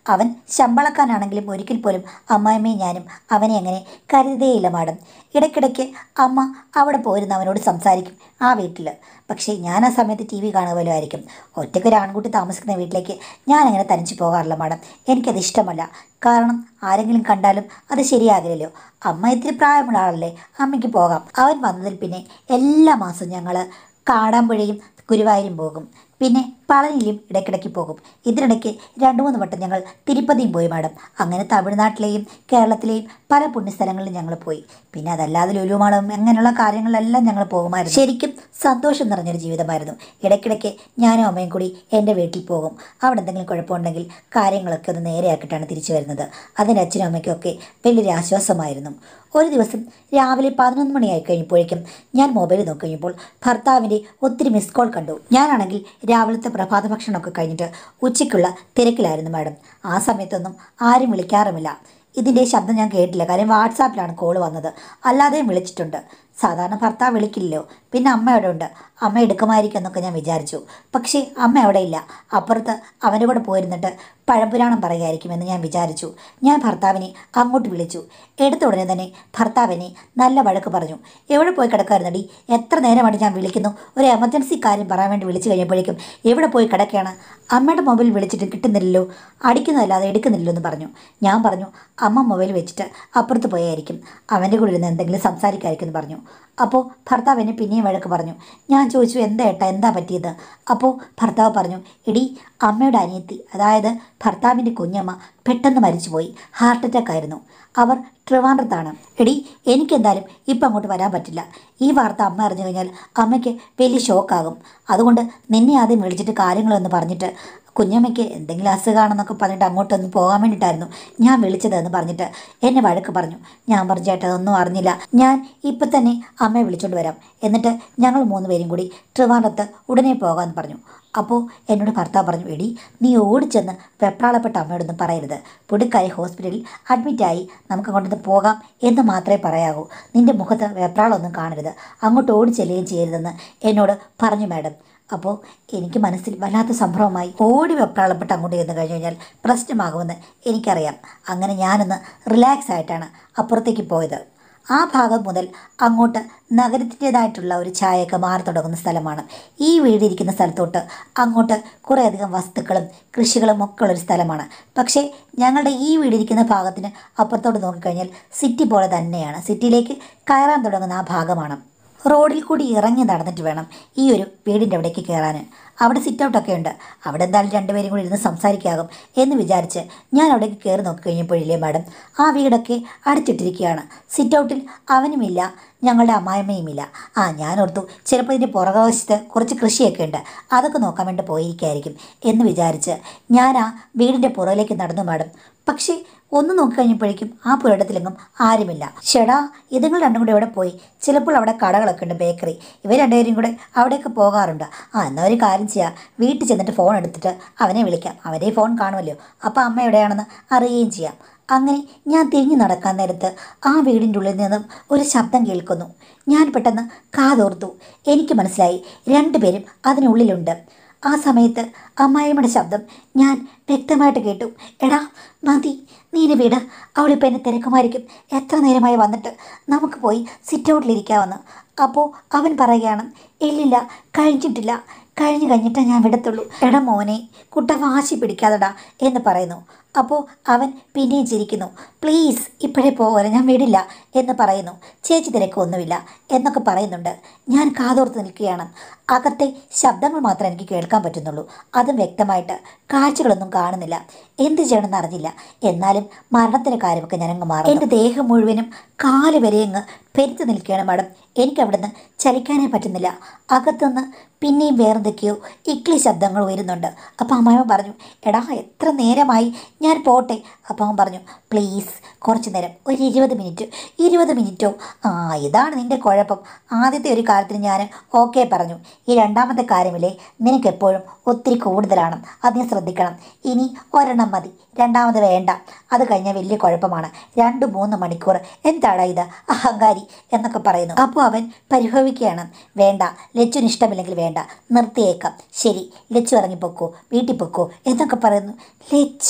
അവൻ ശമ്പളക്കാരനാണെങ്കിലും ഒരിക്കൽ പോലും അമ്മായിമ്മയും ഞാനും അവനെ അങ്ങനെ കരുതേയില്ല മാഡം ഇടയ്ക്കിടയ്ക്ക് അമ്മ അവിടെ പോയിരുന്ന് അവനോട് സംസാരിക്കും ആ വീട്ടിൽ പക്ഷേ ഞാൻ ആ സമയത്ത് ടി വി കാണുക പോലും ആയിരിക്കും ഒറ്റയ്ക്ക് ഒരു ആൺകുട്ടി താമസിക്കുന്ന വീട്ടിലേക്ക് ഞാൻ അങ്ങനെ തനിച്ച് പോകാറില്ല മാഡം എനിക്കത് ഇഷ്ടമല്ല കാരണം ആരെങ്കിലും കണ്ടാലും അത് ശരിയാകില്ലല്ലോ അമ്മ ഇത്തിരി പ്രായമുള്ള ആളല്ലേ അമ്മയ്ക്ക് പോകാം അവൻ വന്നതിൽ പിന്നെ എല്ലാ മാസവും ഞങ്ങൾ കാടാമ്പുഴയും ഗുരുവായൂരും പോകും പിന്നെ പളനിയിലും ഇടയ്ക്കിടയ്ക്ക് പോകും ഇതിനിടയ്ക്ക് രണ്ട് മൂന്ന് വട്ടം ഞങ്ങൾ തിരുപ്പതിയും പോയി മാഡം അങ്ങനെ തമിഴ്നാട്ടിലെയും കേരളത്തിലെയും പല പുണ്യസ്ഥലങ്ങളിലും ഞങ്ങൾ പോയി പിന്നെ അതല്ലാതെ ലുലുമാളും അങ്ങനെയുള്ള കാര്യങ്ങളിലെല്ലാം ഞങ്ങൾ പോകുമായിരുന്നു ശരിക്കും സന്തോഷം നിറഞ്ഞൊരു ജീവിതമായിരുന്നു ഇടയ്ക്കിടയ്ക്ക് ഞാനും അമ്മയും കൂടി എൻ്റെ വീട്ടിൽ പോകും അവിടെ എന്തെങ്കിലും കുഴപ്പമുണ്ടെങ്കിൽ കാര്യങ്ങളൊക്കെ ഒന്ന് നേരെയാക്കിയിട്ടാണ് തിരിച്ചു വരുന്നത് അതിൻ്റെ അച്ഛനും അമ്മയ്ക്കൊക്കെ വലിയൊരു ആശ്വാസമായിരുന്നു ഒരു ദിവസം രാവിലെ പതിനൊന്ന് മണിയായി കഴിഞ്ഞപ്പോഴേക്കും ഞാൻ മൊബൈൽ നോക്കി കഴിഞ്ഞപ്പോൾ ഭർത്താവിൻ്റെ ഒത്തിരി മിസ് കോൾ കണ്ടു ഞാനാണെങ്കിൽ രാവിലത്തെ പ്രഭാത ഭക്ഷണമൊക്കെ കഴിഞ്ഞിട്ട് ഉച്ചയ്ക്കുള്ള തിരക്കിലായിരുന്നു മാഡം ആ സമയത്തൊന്നും ആരും വിളിക്കാറുമില്ല ഇതിൻ്റെ ശബ്ദം ഞാൻ കേട്ടില്ല കാര്യം വാട്സാപ്പിലാണ് കോൾ വന്നത് അല്ലാതെയും വിളിച്ചിട്ടുണ്ട് സാധാരണ ഭർത്താവ് വിളിക്കില്ലല്ലോ പിന്നെ അമ്മ അവിടെ ഉണ്ട് അമ്മ എടുക്കുമായിരിക്കും എന്നൊക്കെ ഞാൻ വിചാരിച്ചു പക്ഷേ അമ്മ അവിടെ ഇല്ല അപ്പുറത്ത് അവൻ്റെ കൂടെ പോയിരുന്നിട്ട് പഴംപുരാണം പറയുമായിരിക്കുമെന്ന് ഞാൻ വിചാരിച്ചു ഞാൻ ഭർത്താവിനെ അങ്ങോട്ട് വിളിച്ചു എടുത്ത ഉടനെ തന്നെ ഭർത്താവിനെ നല്ല വഴക്ക് പറഞ്ഞു എവിടെ പോയി കിടക്കായിരുന്നടി എത്ര നേരമായിട്ട് ഞാൻ വിളിക്കുന്നു ഒരു എമർജൻസി കാര്യം പറയാൻ വേണ്ടി വിളിച്ചു കഴിഞ്ഞപ്പോഴേക്കും എവിടെ പോയി കിടക്കുകയാണ് അമ്മയുടെ മൊബൈൽ വിളിച്ചിട്ട് കിട്ടുന്നില്ലല്ലോ അടിക്കുന്നതല്ലാതെ എടുക്കുന്നില്ലല്ലോ എന്ന് പറഞ്ഞു ഞാൻ പറഞ്ഞു അമ്മ മൊബൈൽ വെച്ചിട്ട് അപ്പുറത്ത് പോയായിരിക്കും അവൻ്റെ കൂടെ ഇരുന്ന് എന്തെങ്കിലും സംസാരിക്കായിരിക്കും എന്ന് പറഞ്ഞു അപ്പോൾ ഭർത്താവ് എന്നെ പിന്നെയും വഴക്ക് പറഞ്ഞു ഞാൻ ചോദിച്ചു എന്താ ഏട്ടാ എന്താ പറ്റിയത് അപ്പോൾ ഭർത്താവ് പറഞ്ഞു എടി അമ്മയുടെ അനിയത്തി അതായത് ഭർത്താവിൻ്റെ കുഞ്ഞമ്മ പെട്ടെന്ന് മരിച്ചുപോയി ഹാർട്ട് അറ്റാക്ക് ആയിരുന്നു അവർ ട്രിവാൻഡ്രത്താണ് എടി എനിക്കെന്തായാലും ഇപ്പം അങ്ങോട്ട് വരാൻ പറ്റില്ല ഈ വാർത്ത അമ്മ അറിഞ്ഞു കഴിഞ്ഞാൽ അമ്മയ്ക്ക് വലിയ ഷോക്കാകും അതുകൊണ്ട് നിന്നെ ആദ്യം വിളിച്ചിട്ട് കാര്യങ്ങളൊന്ന് പറഞ്ഞിട്ട് കുഞ്ഞമ്മയ്ക്ക് എന്തെങ്കിലും അസുഖമാണെന്നൊക്കെ പറഞ്ഞിട്ട് അങ്ങോട്ടൊന്ന് പോകാൻ വേണ്ടിയിട്ടായിരുന്നു ഞാൻ വിളിച്ചത് എന്ന് പറഞ്ഞിട്ട് എന്നെ വഴക്ക് പറഞ്ഞു ഞാൻ പറഞ്ഞു ചേട്ടാ അതൊന്നും അറിഞ്ഞില്ല ഞാൻ ഇപ്പം തന്നെ അമ്മയെ വിളിച്ചോണ്ട് വരാം എന്നിട്ട് ഞങ്ങൾ മൂന്ന് പേരും കൂടി ട്രിവാൻഡ്രത്ത് ഉടനെ പോകാമെന്ന് പറഞ്ഞു അപ്പോൾ എന്നോട് ഭർത്താവ് പറഞ്ഞു എടി നീ ഓടിച്ചെന്ന് വെപ്രാളപ്പെട്ട അമ്മയോടൊന്നും പറയരുത് പുടുക്കായി ഹോസ്പിറ്റലിൽ അഡ്മിറ്റായി നമുക്ക് അങ്ങോട്ടൊന്ന് പോകാം എന്ന് മാത്രമേ പറയാവൂ നിൻ്റെ മുഖത്ത് വെപ്രാളമൊന്നും കാണരുത് അങ്ങോട്ട് ഓടിച്ചെല്ലുകയും ചെയ്യരുതെന്ന് എന്നോട് പറഞ്ഞു മാഡം അപ്പോൾ എനിക്ക് മനസ്സിൽ വല്ലാത്ത സംഭവമായി ഓടി വെപ്രാളപ്പെട്ട് അങ്ങോട്ട് ചെന്ന് കഴിഞ്ഞു കഴിഞ്ഞാൽ പ്രശ്നമാകുമെന്ന് എനിക്കറിയാം അങ്ങനെ ഞാനൊന്ന് റിലാക്സ് ആയിട്ടാണ് അപ്പുറത്തേക്ക് പോയത് ആ ഭാഗം മുതൽ അങ്ങോട്ട് നഗരത്തിൻ്റെതായിട്ടുള്ള ഒരു ഛായയൊക്കെ മാറി തുടങ്ങുന്ന സ്ഥലമാണ് ഈ വീടിരിക്കുന്ന സ്ഥലത്തോട്ട് അങ്ങോട്ട് കുറേയധികം വസ്തുക്കളും കൃഷികളും ഒക്കെ ഉള്ളൊരു സ്ഥലമാണ് പക്ഷേ ഞങ്ങളുടെ ഈ വീടിരിക്കുന്ന ഭാഗത്തിന് അപ്പുറത്തോട്ട് നോക്കിക്കഴിഞ്ഞാൽ സിറ്റി പോലെ തന്നെയാണ് സിറ്റിയിലേക്ക് കയറാൻ തുടങ്ങുന്ന ആ ഭാഗമാണ് റോഡിൽ കൂടി ഇറങ്ങി നടന്നിട്ട് വേണം ഈ ഒരു വീടിൻ്റെ അവിടേക്ക് കയറാൻ അവിടെ സിറ്റ് ഔട്ടൊക്കെ ഉണ്ട് അവിടെ എന്തായാലും രണ്ടുപേരും കൂടി ഇരുന്ന് സംസാരിക്കാകും എന്ന് വിചാരിച്ച് ഞാൻ അവിടേക്ക് കയറി നോക്കി കഴിഞ്ഞപ്പോഴില്ലേ മാഡം ആ വീടൊക്കെ അടച്ചിട്ടിരിക്കുകയാണ് സിറ്റ് ഔട്ടിൽ അവനുമില്ല ഞങ്ങളുടെ അമ്മായിമ്മയുമില്ല ആ ഞാൻ ഓർത്തു ചിലപ്പോൾ ഇതിൻ്റെ പുറകുവശത്ത് കുറച്ച് കൃഷിയൊക്കെ ഉണ്ട് അതൊക്കെ നോക്കാൻ വേണ്ടി പോയിരിക്കായിരിക്കും എന്ന് വിചാരിച്ച് ഞാൻ ആ വീടിൻ്റെ പുറകിലേക്ക് നടന്നു മാഡം പക്ഷേ ഒന്ന് നോക്കിക്കഴിഞ്ഞപ്പോഴേക്കും ആ പുരയിടത്തിലെങ്ങും ആരുമില്ല ഷെടാ ഇതുങ്ങൾ രണ്ടും കൂടെ ഇവിടെ പോയി ചിലപ്പോൾ അവിടെ കടകളൊക്കെ ഉണ്ട് ബേക്കറി ഇവർ രണ്ടുപേരും കൂടെ അവിടെയൊക്കെ പോകാറുണ്ട് ആ എന്നാൽ ഒരു കാര്യം ചെയ്യാം വീട്ടിൽ ചെന്നിട്ട് ഫോൺ എടുത്തിട്ട് അവനെ വിളിക്കാം അവൻ്റെ ഫോൺ കാണുമല്ലോ അപ്പോൾ അമ്മ എവിടെയാണെന്ന് അറിയുകയും ചെയ്യാം അങ്ങനെ ഞാൻ തിരിഞ്ഞു നടക്കാൻ നേരത്ത് ആ വീടിൻ്റെ ഉള്ളിൽ നിന്നും ഒരു ശബ്ദം കേൾക്കുന്നു ഞാൻ പെട്ടെന്ന് കാതോർത്തു എനിക്ക് മനസ്സിലായി രണ്ടുപേരും അതിനുള്ളിലുണ്ട് ആ സമയത്ത് അമ്മായിമ്മയുടെ ശബ്ദം ഞാൻ വ്യക്തമായിട്ട് കേട്ടു എടാ മതി നീനെ വീട് അവളിപ്പോൾ എന്നെ തിരക്കുമായിരിക്കും എത്ര നേരമായി വന്നിട്ട് നമുക്ക് പോയി സിറ്റ് ഔട്ടിലിരിക്കാമെന്ന് അപ്പോൾ അവൻ പറയുകയാണ് ഇല്ലില്ല കഴിഞ്ഞിട്ടില്ല കഴിഞ്ഞ് കഴിഞ്ഞിട്ടേ ഞാൻ വിടത്തുള്ളൂ എടാ മോനെ കുട്ട വാശി പിടിക്കാതെടാ എന്ന് പറയുന്നു അപ്പോൾ അവൻ പിന്നെയും ചിരിക്കുന്നു പ്ലീസ് ഇപ്പോഴേ പോകാൻ ഞാൻ വിടില്ല എന്ന് പറയുന്നു ചേച്ചി തിരക്കൊന്നുമില്ല എന്നൊക്കെ പറയുന്നുണ്ട് ഞാൻ കാതോർത്ത് നിൽക്കുകയാണ് അകത്തെ ശബ്ദങ്ങൾ മാത്രമേ എനിക്ക് കേൾക്കാൻ പറ്റുന്നുള്ളൂ അതും വ്യക്തമായിട്ട് കാഴ്ചകളൊന്നും കാണുന്നില്ല എന്ത് ചെയ്യണമെന്ന് അറിഞ്ഞില്ല എന്നാലും മരണത്തിൻ്റെ കാര്യമൊക്കെ ഞാനങ്ങ് മാറും എൻ്റെ ദേഹം മുഴുവനും കാല് വരെ അങ്ങ് പെരുത്ത് നിൽക്കുകയാണ് മാഡം എനിക്കവിടുന്ന് ചലിക്കാനേ പറ്റുന്നില്ല അകത്തുനിന്ന് പിന്നെയും വേറെന്തൊക്കെയോ ഇക്ലി ശബ്ദങ്ങൾ ഉയരുന്നുണ്ട് അപ്പോൾ അമ്മായിമ്മ പറഞ്ഞു എടാ എത്ര നേരമായി ഞാൻ പോട്ടെ അപ്പോൾ അവൻ പറഞ്ഞു പ്ലീസ് കുറച്ച് നേരം ഒരു ഇരുപത് മിനിറ്റ് ഇരുപത് മിനിറ്റോ ആ ഇതാണ് നിൻ്റെ കുഴപ്പം ആദ്യത്തെ ഒരു കാര്യത്തിന് ഞാൻ ഓക്കെ പറഞ്ഞു ഈ രണ്ടാമത്തെ കാര്യമില്ലേ നിനക്ക് എപ്പോഴും ഒത്തിരി കൂടുതലാണ് അത് നീ ശ്രദ്ധിക്കണം ഇനി ഒരെണ്ണം മതി രണ്ടാമത് വേണ്ട അത് കഴിഞ്ഞാൽ വലിയ കുഴപ്പമാണ് രണ്ട് മൂന്ന് മണിക്കൂർ എന്താടാ ഇത് അഹങ്കാരി എന്നൊക്കെ പറയുന്നു അപ്പോൾ അവൻ പരിഭവിക്കുകയാണ് വേണ്ട ലച്ചുന് ഇഷ്ടമില്ലെങ്കിൽ വേണ്ട നിർത്തിയേക്കാം ശരി ലച്ചു ഇറങ്ങിപ്പോക്കോ വീട്ടിൽ പൊക്കോ എന്നൊക്കെ പറയുന്നു ലച്ചുവോ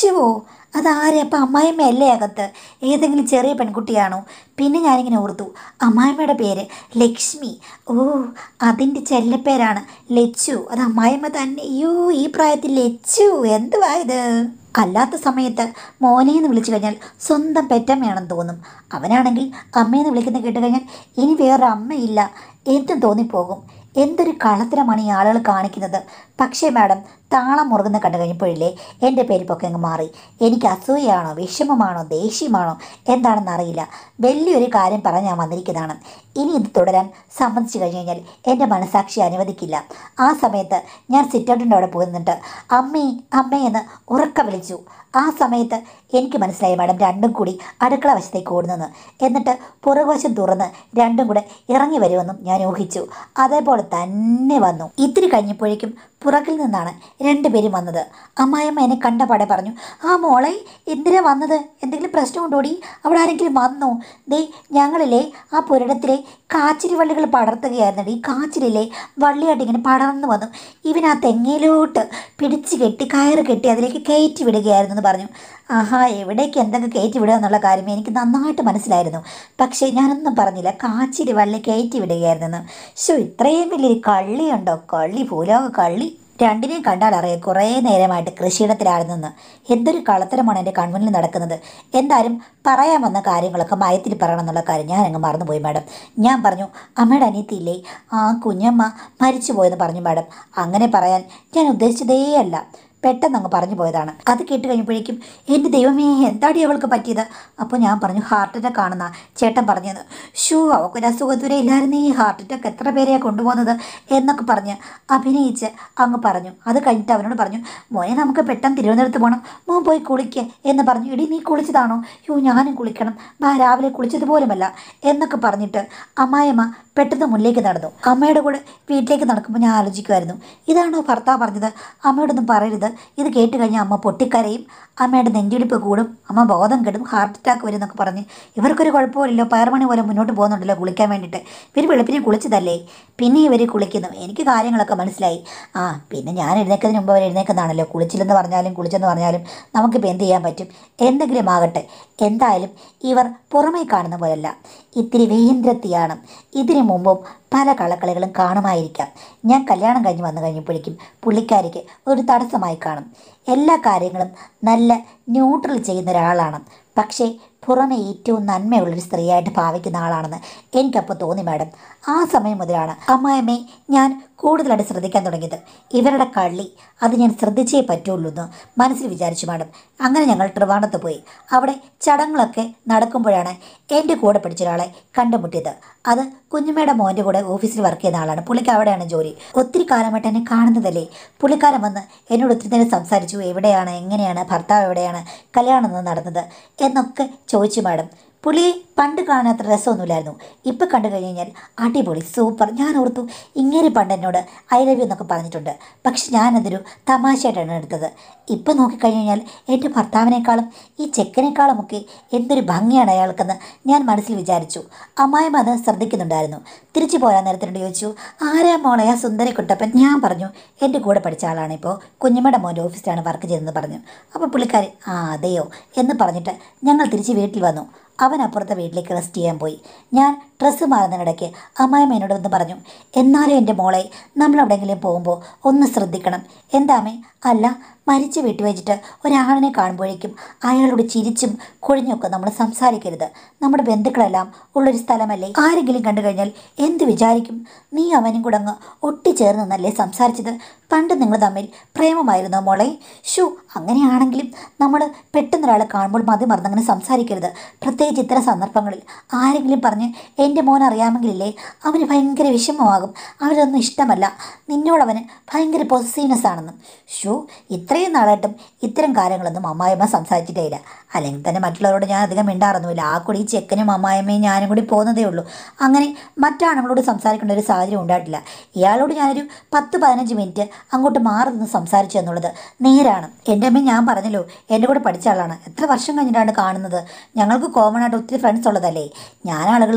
അതാരെ അപ്പം അമ്മായിമ്മ അല്ലേ അകത്ത് ഏതെങ്കിലും ചെറിയ പെൺകുട്ടിയാണോ പിന്നെ ഞാനിങ്ങനെ ഓർത്തു അമ്മായിമ്മയുടെ പേര് ലക്ഷ്മി ഓ അതിൻ്റെ ചെല്ലപ്പേരാണ് ലച്ചു അത് അമ്മായിമ്മ തന്നെ അയ്യോ ഈ പ്രായത്തിൽ ലച്ചു എന്തുവാ ഇത് അല്ലാത്ത സമയത്ത് മോനെ എന്ന് വിളിച്ചു കഴിഞ്ഞാൽ സ്വന്തം പെറ്റമ്മയാണെന്ന് തോന്നും അവനാണെങ്കിൽ അമ്മയെന്ന് വിളിക്കുന്ന കേട്ട് കഴിഞ്ഞാൽ ഇനി വേറൊരു അമ്മയില്ല എന്തും തോന്നിപ്പോകും എന്തൊരു കളത്തരമാണ് ഈ ആളുകൾ കാണിക്കുന്നത് പക്ഷേ മാഡം താളം മുറുകുന്ന കണ്ടു കഴിഞ്ഞപ്പോഴില്ലേ എൻ്റെ പേരിപ്പൊക്കെ അങ്ങ് മാറി എനിക്ക് അസൂയയാണോ വിഷമമാണോ ദേഷ്യമാണോ എന്താണെന്ന് അറിയില്ല വലിയൊരു കാര്യം പറഞ്ഞ് ഞാൻ വന്നിരിക്കുന്നതാണ് ഇനി ഇത് തുടരാൻ സമ്മതിച്ചു കഴിഞ്ഞു കഴിഞ്ഞാൽ എൻ്റെ മനസാക്ഷി അനുവദിക്കില്ല ആ സമയത്ത് ഞാൻ സിറ്റൗട്ടിൻ്റെ അവിടെ പോയി നിന്നിട്ട് അമ്മേ അമ്മേ എന്ന് ഉറക്ക വിളിച്ചു ആ സമയത്ത് എനിക്ക് മനസ്സിലായി മാഡം രണ്ടും കൂടി അടുക്കള വശത്തേക്ക് ഓടുന്നെന്ന് എന്നിട്ട് പുറകുവശം തുറന്ന് രണ്ടും കൂടെ ഇറങ്ങി വരുമെന്നും ഞാൻ ഊഹിച്ചു അതേപോലെ തന്നെ വന്നു ഇത്തിരി കഴിഞ്ഞപ്പോഴേക്കും പുറകിൽ നിന്നാണ് രണ്ടുപേരും വന്നത് അമ്മായിയമ്മ എന്നെ കണ്ട പാടെ പറഞ്ഞു ആ മോളെ എന്തിനാ വന്നത് എന്തെങ്കിലും പ്രശ്നം ഉണ്ടോടി അവിടെ ആരെങ്കിലും വന്നോ ദേ ഞങ്ങളില്ലേ ആ പുരടത്തിലെ കാച്ചിരി വള്ളികൾ പടർത്തുകയായിരുന്നു ഈ കാച്ചിലില്ലേ വള്ളിയായിട്ട് ഇങ്ങനെ പടർന്നു വന്നു ഇവൻ ആ തെങ്ങയിലോട്ട് പിടിച്ച് കെട്ടി കയറ് കെട്ടി അതിലേക്ക് കയറ്റി വിടുകയായിരുന്നു എന്ന് പറഞ്ഞു ആഹാ എവിടേക്ക് എന്തൊക്കെ കയറ്റി വിടുക എന്നുള്ള കാര്യം എനിക്ക് നന്നായിട്ട് മനസ്സിലായിരുന്നു പക്ഷേ ഞാനൊന്നും പറഞ്ഞില്ല കാച്ചിരി വള്ളി കയറ്റി വിടുകയായിരുന്നെന്ന് ശോ ഇത്രയും വലിയൊരു കള്ളിയുണ്ടോ കള്ളി ഭൂലോക കള്ളി രണ്ടിനെയും കണ്ടാൽ അറിയാം കുറേ നേരമായിട്ട് കൃഷിയിടത്തിലായിരുന്നെന്ന് എന്തൊരു കളത്തരമാണ് എൻ്റെ കൺമുന്നിൽ നടക്കുന്നത് എന്തായാലും പറയാൻ വന്ന കാര്യങ്ങളൊക്കെ മയത്തിൽ പറയണം എന്നുള്ള കാര്യം ഞാൻ അങ്ങ് മറന്നുപോയി മാഡം ഞാൻ പറഞ്ഞു അമ്മയുടെ അനിയത്തിയില്ലേ ആ കുഞ്ഞമ്മ മരിച്ചു പോയെന്ന് പറഞ്ഞു മാഡം അങ്ങനെ പറയാൻ ഞാൻ ഉദ്ദേശിച്ചതേ അല്ല പെട്ടെന്ന് അങ്ങ് പറഞ്ഞു പോയതാണ് അത് കേട്ട് കഴിഞ്ഞപ്പോഴേക്കും എൻ്റെ ദൈവമേ എന്താടി അവൾക്ക് പറ്റിയത് അപ്പോൾ ഞാൻ പറഞ്ഞു ഹാർട്ട് അറ്റാക്ക് ആണെന്നാ ചേട്ടൻ പറഞ്ഞത് ഷൂ അവൾക്കൊരു അസുഖത്തുവരെ ഇല്ലായിരുന്നു ഈ ഹാർട്ട് അറ്റാക്ക് എത്ര പേരെയാണ് കൊണ്ടുപോകുന്നത് എന്നൊക്കെ പറഞ്ഞ് അഭിനയിച്ച് അങ്ങ് പറഞ്ഞു അത് കഴിഞ്ഞിട്ട് അവനോട് പറഞ്ഞു മോനെ നമുക്ക് പെട്ടെന്ന് തിരുവനന്തപുരത്ത് പോകണം മോൻ പോയി കുളിക്കുക എന്ന് പറഞ്ഞു എടി നീ കുളിച്ചതാണോ യോ ഞാനും കുളിക്കണം ബാ രാവിലെ കുളിച്ചതുപോലുമല്ല എന്നൊക്കെ പറഞ്ഞിട്ട് അമ്മായിയമ്മ പെട്ടെന്ന് മുന്നിലേക്ക് നടന്നു അമ്മയുടെ കൂടെ വീട്ടിലേക്ക് നടക്കുമ്പോൾ ഞാൻ ആലോചിക്കുമായിരുന്നു ഇതാണോ ഭർത്താവ് പറഞ്ഞത് അമ്മയോടൊന്നും പറയരുത് ഇത് കേട്ട് കഴിഞ്ഞാൽ അമ്മ പൊട്ടിക്കരയും അമ്മയുടെ നെഞ്ചിടിപ്പ് കൂടും അമ്മ ബോധം കെടും ഹാർട്ട് അറ്റാക്ക് വരും എന്നൊക്കെ പറഞ്ഞ് ഇവർക്കൊരു കുഴപ്പമില്ലല്ലോ പയർമണി പോലെ മുന്നോട്ട് പോകുന്നുണ്ടല്ലോ കുളിക്കാൻ വേണ്ടിയിട്ട് ഇവർ വെളുപ്പിനെ കുളിച്ചതല്ലേ പിന്നെ ഇവർ കുളിക്കുന്നു എനിക്ക് കാര്യങ്ങളൊക്കെ മനസ്സിലായി ആ പിന്നെ ഞാൻ എഴുന്നേക്കുന്നതിന് മുമ്പ് അവർ എഴുന്നേക്കുന്നതാണല്ലോ കുളിച്ചില്ലെന്ന് പറഞ്ഞാലും കുളിച്ചെന്ന് പറഞ്ഞാലും നമുക്കിപ്പോൾ എന്ത് ചെയ്യാൻ പറ്റും എന്തെങ്കിലും ആകട്ടെ എന്തായാലും ഇവർ പുറമേ കാണുന്ന പോലല്ല ഇത്തിരി വേന്ദ്രത്തിയാണ് ഇതിനു മുമ്പും പല കള്ളക്കളികളും കാണുമായിരിക്കാം ഞാൻ കല്യാണം കഴിഞ്ഞ് വന്നു കഴിഞ്ഞപ്പോഴേക്കും പുള്ളിക്കാരിക്ക് ഒരു തടസ്സമായി കാണും എല്ലാ കാര്യങ്ങളും നല്ല ന്യൂട്രൽ ചെയ്യുന്ന ഒരാളാണ് പക്ഷേ പുറമെ ഏറ്റവും നന്മയുള്ളൊരു സ്ത്രീയായിട്ട് ഭാവിക്കുന്ന ആളാണെന്ന് എനിക്കപ്പോൾ തോന്നി മാഡം ആ സമയം മുതലാണ് അമ്മായമ്മയെ ഞാൻ കൂടുതലായിട്ട് ശ്രദ്ധിക്കാൻ തുടങ്ങിയത് ഇവരുടെ കള്ളി അത് ഞാൻ ശ്രദ്ധിച്ചേ പറ്റുള്ളൂ എന്ന് മനസ്സിൽ വിചാരിച്ചു മാഡം അങ്ങനെ ഞങ്ങൾ ട്രിവാണ്ടത്ത് പോയി അവിടെ ചടങ്ങുകളൊക്കെ നടക്കുമ്പോഴാണ് എൻ്റെ കൂടെ പഠിച്ച ഒരാളെ കണ്ടുമുട്ടിയത് അത് കുഞ്ഞുമ്മയുടെ മോൻ്റെ കൂടെ ഓഫീസിൽ വർക്ക് ചെയ്യുന്ന ആളാണ് പുള്ളിക്ക് അവിടെയാണ് ജോലി ഒത്തിരി കാലമായിട്ട് എന്നെ കാണുന്നതല്ലേ പുള്ളിക്കാരൻ വന്ന് എന്നോട് ഒത്തിരി നേരം സംസാരിച്ചു എവിടെയാണ് എങ്ങനെയാണ് ഭർത്താവ് എവിടെയാണ് കല്യാണം എന്ന് നടന്നത് എന്നൊക്കെ ചോദിച്ചു മാഡം പുള്ളിയെ പണ്ട് കാണാത്ത രസമൊന്നുമില്ലായിരുന്നു ഇപ്പം കണ്ടു കഴിഞ്ഞ് കഴിഞ്ഞാൽ അടിപൊളി സൂപ്പർ ഞാൻ ഓർത്തു ഇങ്ങനെ പണ്ട് എന്നോട് ഐ ലവ് യു എന്നൊക്കെ പറഞ്ഞിട്ടുണ്ട് പക്ഷെ ഞാനതൊരു തമാശയായിട്ടാണ് എടുത്തത് ഇപ്പം നോക്കിക്കഴിഞ്ഞ് കഴിഞ്ഞാൽ എൻ്റെ ഭർത്താവിനേക്കാളും ഈ ചെക്കനേക്കാളുമൊക്കെ എന്തൊരു ഭംഗിയാണ് അയാൾക്കെന്ന് ഞാൻ മനസ്സിൽ വിചാരിച്ചു അമ്മായിമ്മ അത് ശ്രദ്ധിക്കുന്നുണ്ടായിരുന്നു തിരിച്ചു പോരാൻ നേരത്തിനോട് ചോദിച്ചു ആരാ മോളെ ആ സുന്ദരി കുട്ടപ്പൻ ഞാൻ പറഞ്ഞു എൻ്റെ കൂടെ പഠിച്ച ആളാണ് ഇപ്പോൾ കുഞ്ഞമ്മയുടെ മോൻ്റെ ഓഫീസിലാണ് വർക്ക് ചെയ്തതെന്ന് പറഞ്ഞു അപ്പോൾ പുള്ളിക്കാരി ആ അതെയോ എന്ന് പറഞ്ഞിട്ട് ഞങ്ങൾ തിരിച്ച് വീട്ടിൽ വന്നു അവൻ അപ്പുറത്തെ വീട്ടിലേക്ക് റെസ്റ്റ് ചെയ്യാൻ പോയി ഞാൻ ഡ്രസ്സ് മാറുന്നതിനിടയ്ക്ക് അമ്മായിമ്മ എന്നോട് ഒന്ന് പറഞ്ഞു എന്നാലും എൻ്റെ മോളെ നമ്മൾ എവിടെയെങ്കിലും പോകുമ്പോൾ ഒന്ന് ശ്രദ്ധിക്കണം എന്താമേ അല്ല മരിച്ച വീട്ടിൽ വെച്ചിട്ട് ഒരാളിനെ കാണുമ്പോഴേക്കും അയാളോട് ചിരിച്ചും കുഴിഞ്ഞൊക്കെ നമ്മൾ സംസാരിക്കരുത് നമ്മുടെ ബന്ധുക്കളെല്ലാം ഉള്ളൊരു സ്ഥലമല്ലേ ആരെങ്കിലും കണ്ടു കഴിഞ്ഞാൽ എന്ത് വിചാരിക്കും നീ അവനും കൂടെ അങ്ങ് ഒട്ടിച്ചേർന്ന് നിന്നല്ലേ സംസാരിച്ചത് പണ്ട് നിങ്ങൾ തമ്മിൽ പ്രേമമായിരുന്നോ മോളെ ഷൂ അങ്ങനെയാണെങ്കിലും നമ്മൾ പെട്ടെന്ന് ഒരാളെ കാണുമ്പോൾ മതി മറന്നങ്ങനെ സംസാരിക്കരുത് പ്രത്യേകിച്ച് ഇത്തരം സന്ദർഭങ്ങളിൽ ആരെങ്കിലും പറഞ്ഞ് എൻ്റെ മോൻ അറിയാമെങ്കിലില്ലേ അവന് ഭയങ്കര വിഷമമാകും അവരൊന്നും ഇഷ്ടമല്ല നിന്നോടവന് ഭയങ്കര പൊസസീവ്നെസ് ആണെന്നും ഷൂ ഇത്രയും നാളായിട്ടും ഇത്തരം കാര്യങ്ങളൊന്നും അമ്മായിമ്മ സംസാരിച്ചിട്ടേ ഇല്ല അല്ലെങ്കിൽ തന്നെ മറ്റുള്ളവരോട് ഞാൻ അധികം മിണ്ടാറൊന്നുമില്ല ആ കൂടി ഈ ചെക്കനും അമ്മായിമ്മയും ഞാനും കൂടി പോകുന്നതേ ഉള്ളൂ അങ്ങനെ മറ്റാണുങ്ങളോട് സംസാരിക്കേണ്ട ഒരു സാഹചര്യം ഉണ്ടായിട്ടില്ല ഇയാളോട് ഞാനൊരു പത്ത് പതിനഞ്ച് മിനിറ്റ് അങ്ങോട്ട് മാറി നിന്ന് സംസാരിച്ചു എന്നുള്ളത് നേരാണ് എൻ്റെ അമ്മ ഞാൻ പറഞ്ഞല്ലോ എൻ്റെ കൂടെ പഠിച്ച ആളാണ് എത്ര വർഷം കഴിഞ്ഞിട്ടാണ് കാണുന്നത് ഞങ്ങൾക്ക് കോമൺ ആയിട്ട് ഒത്തിരി ഫ്രണ്ട്സ് ഉള്ളതല്ലേ ഞാൻ ആളുകളുമായിട്ട് സൗ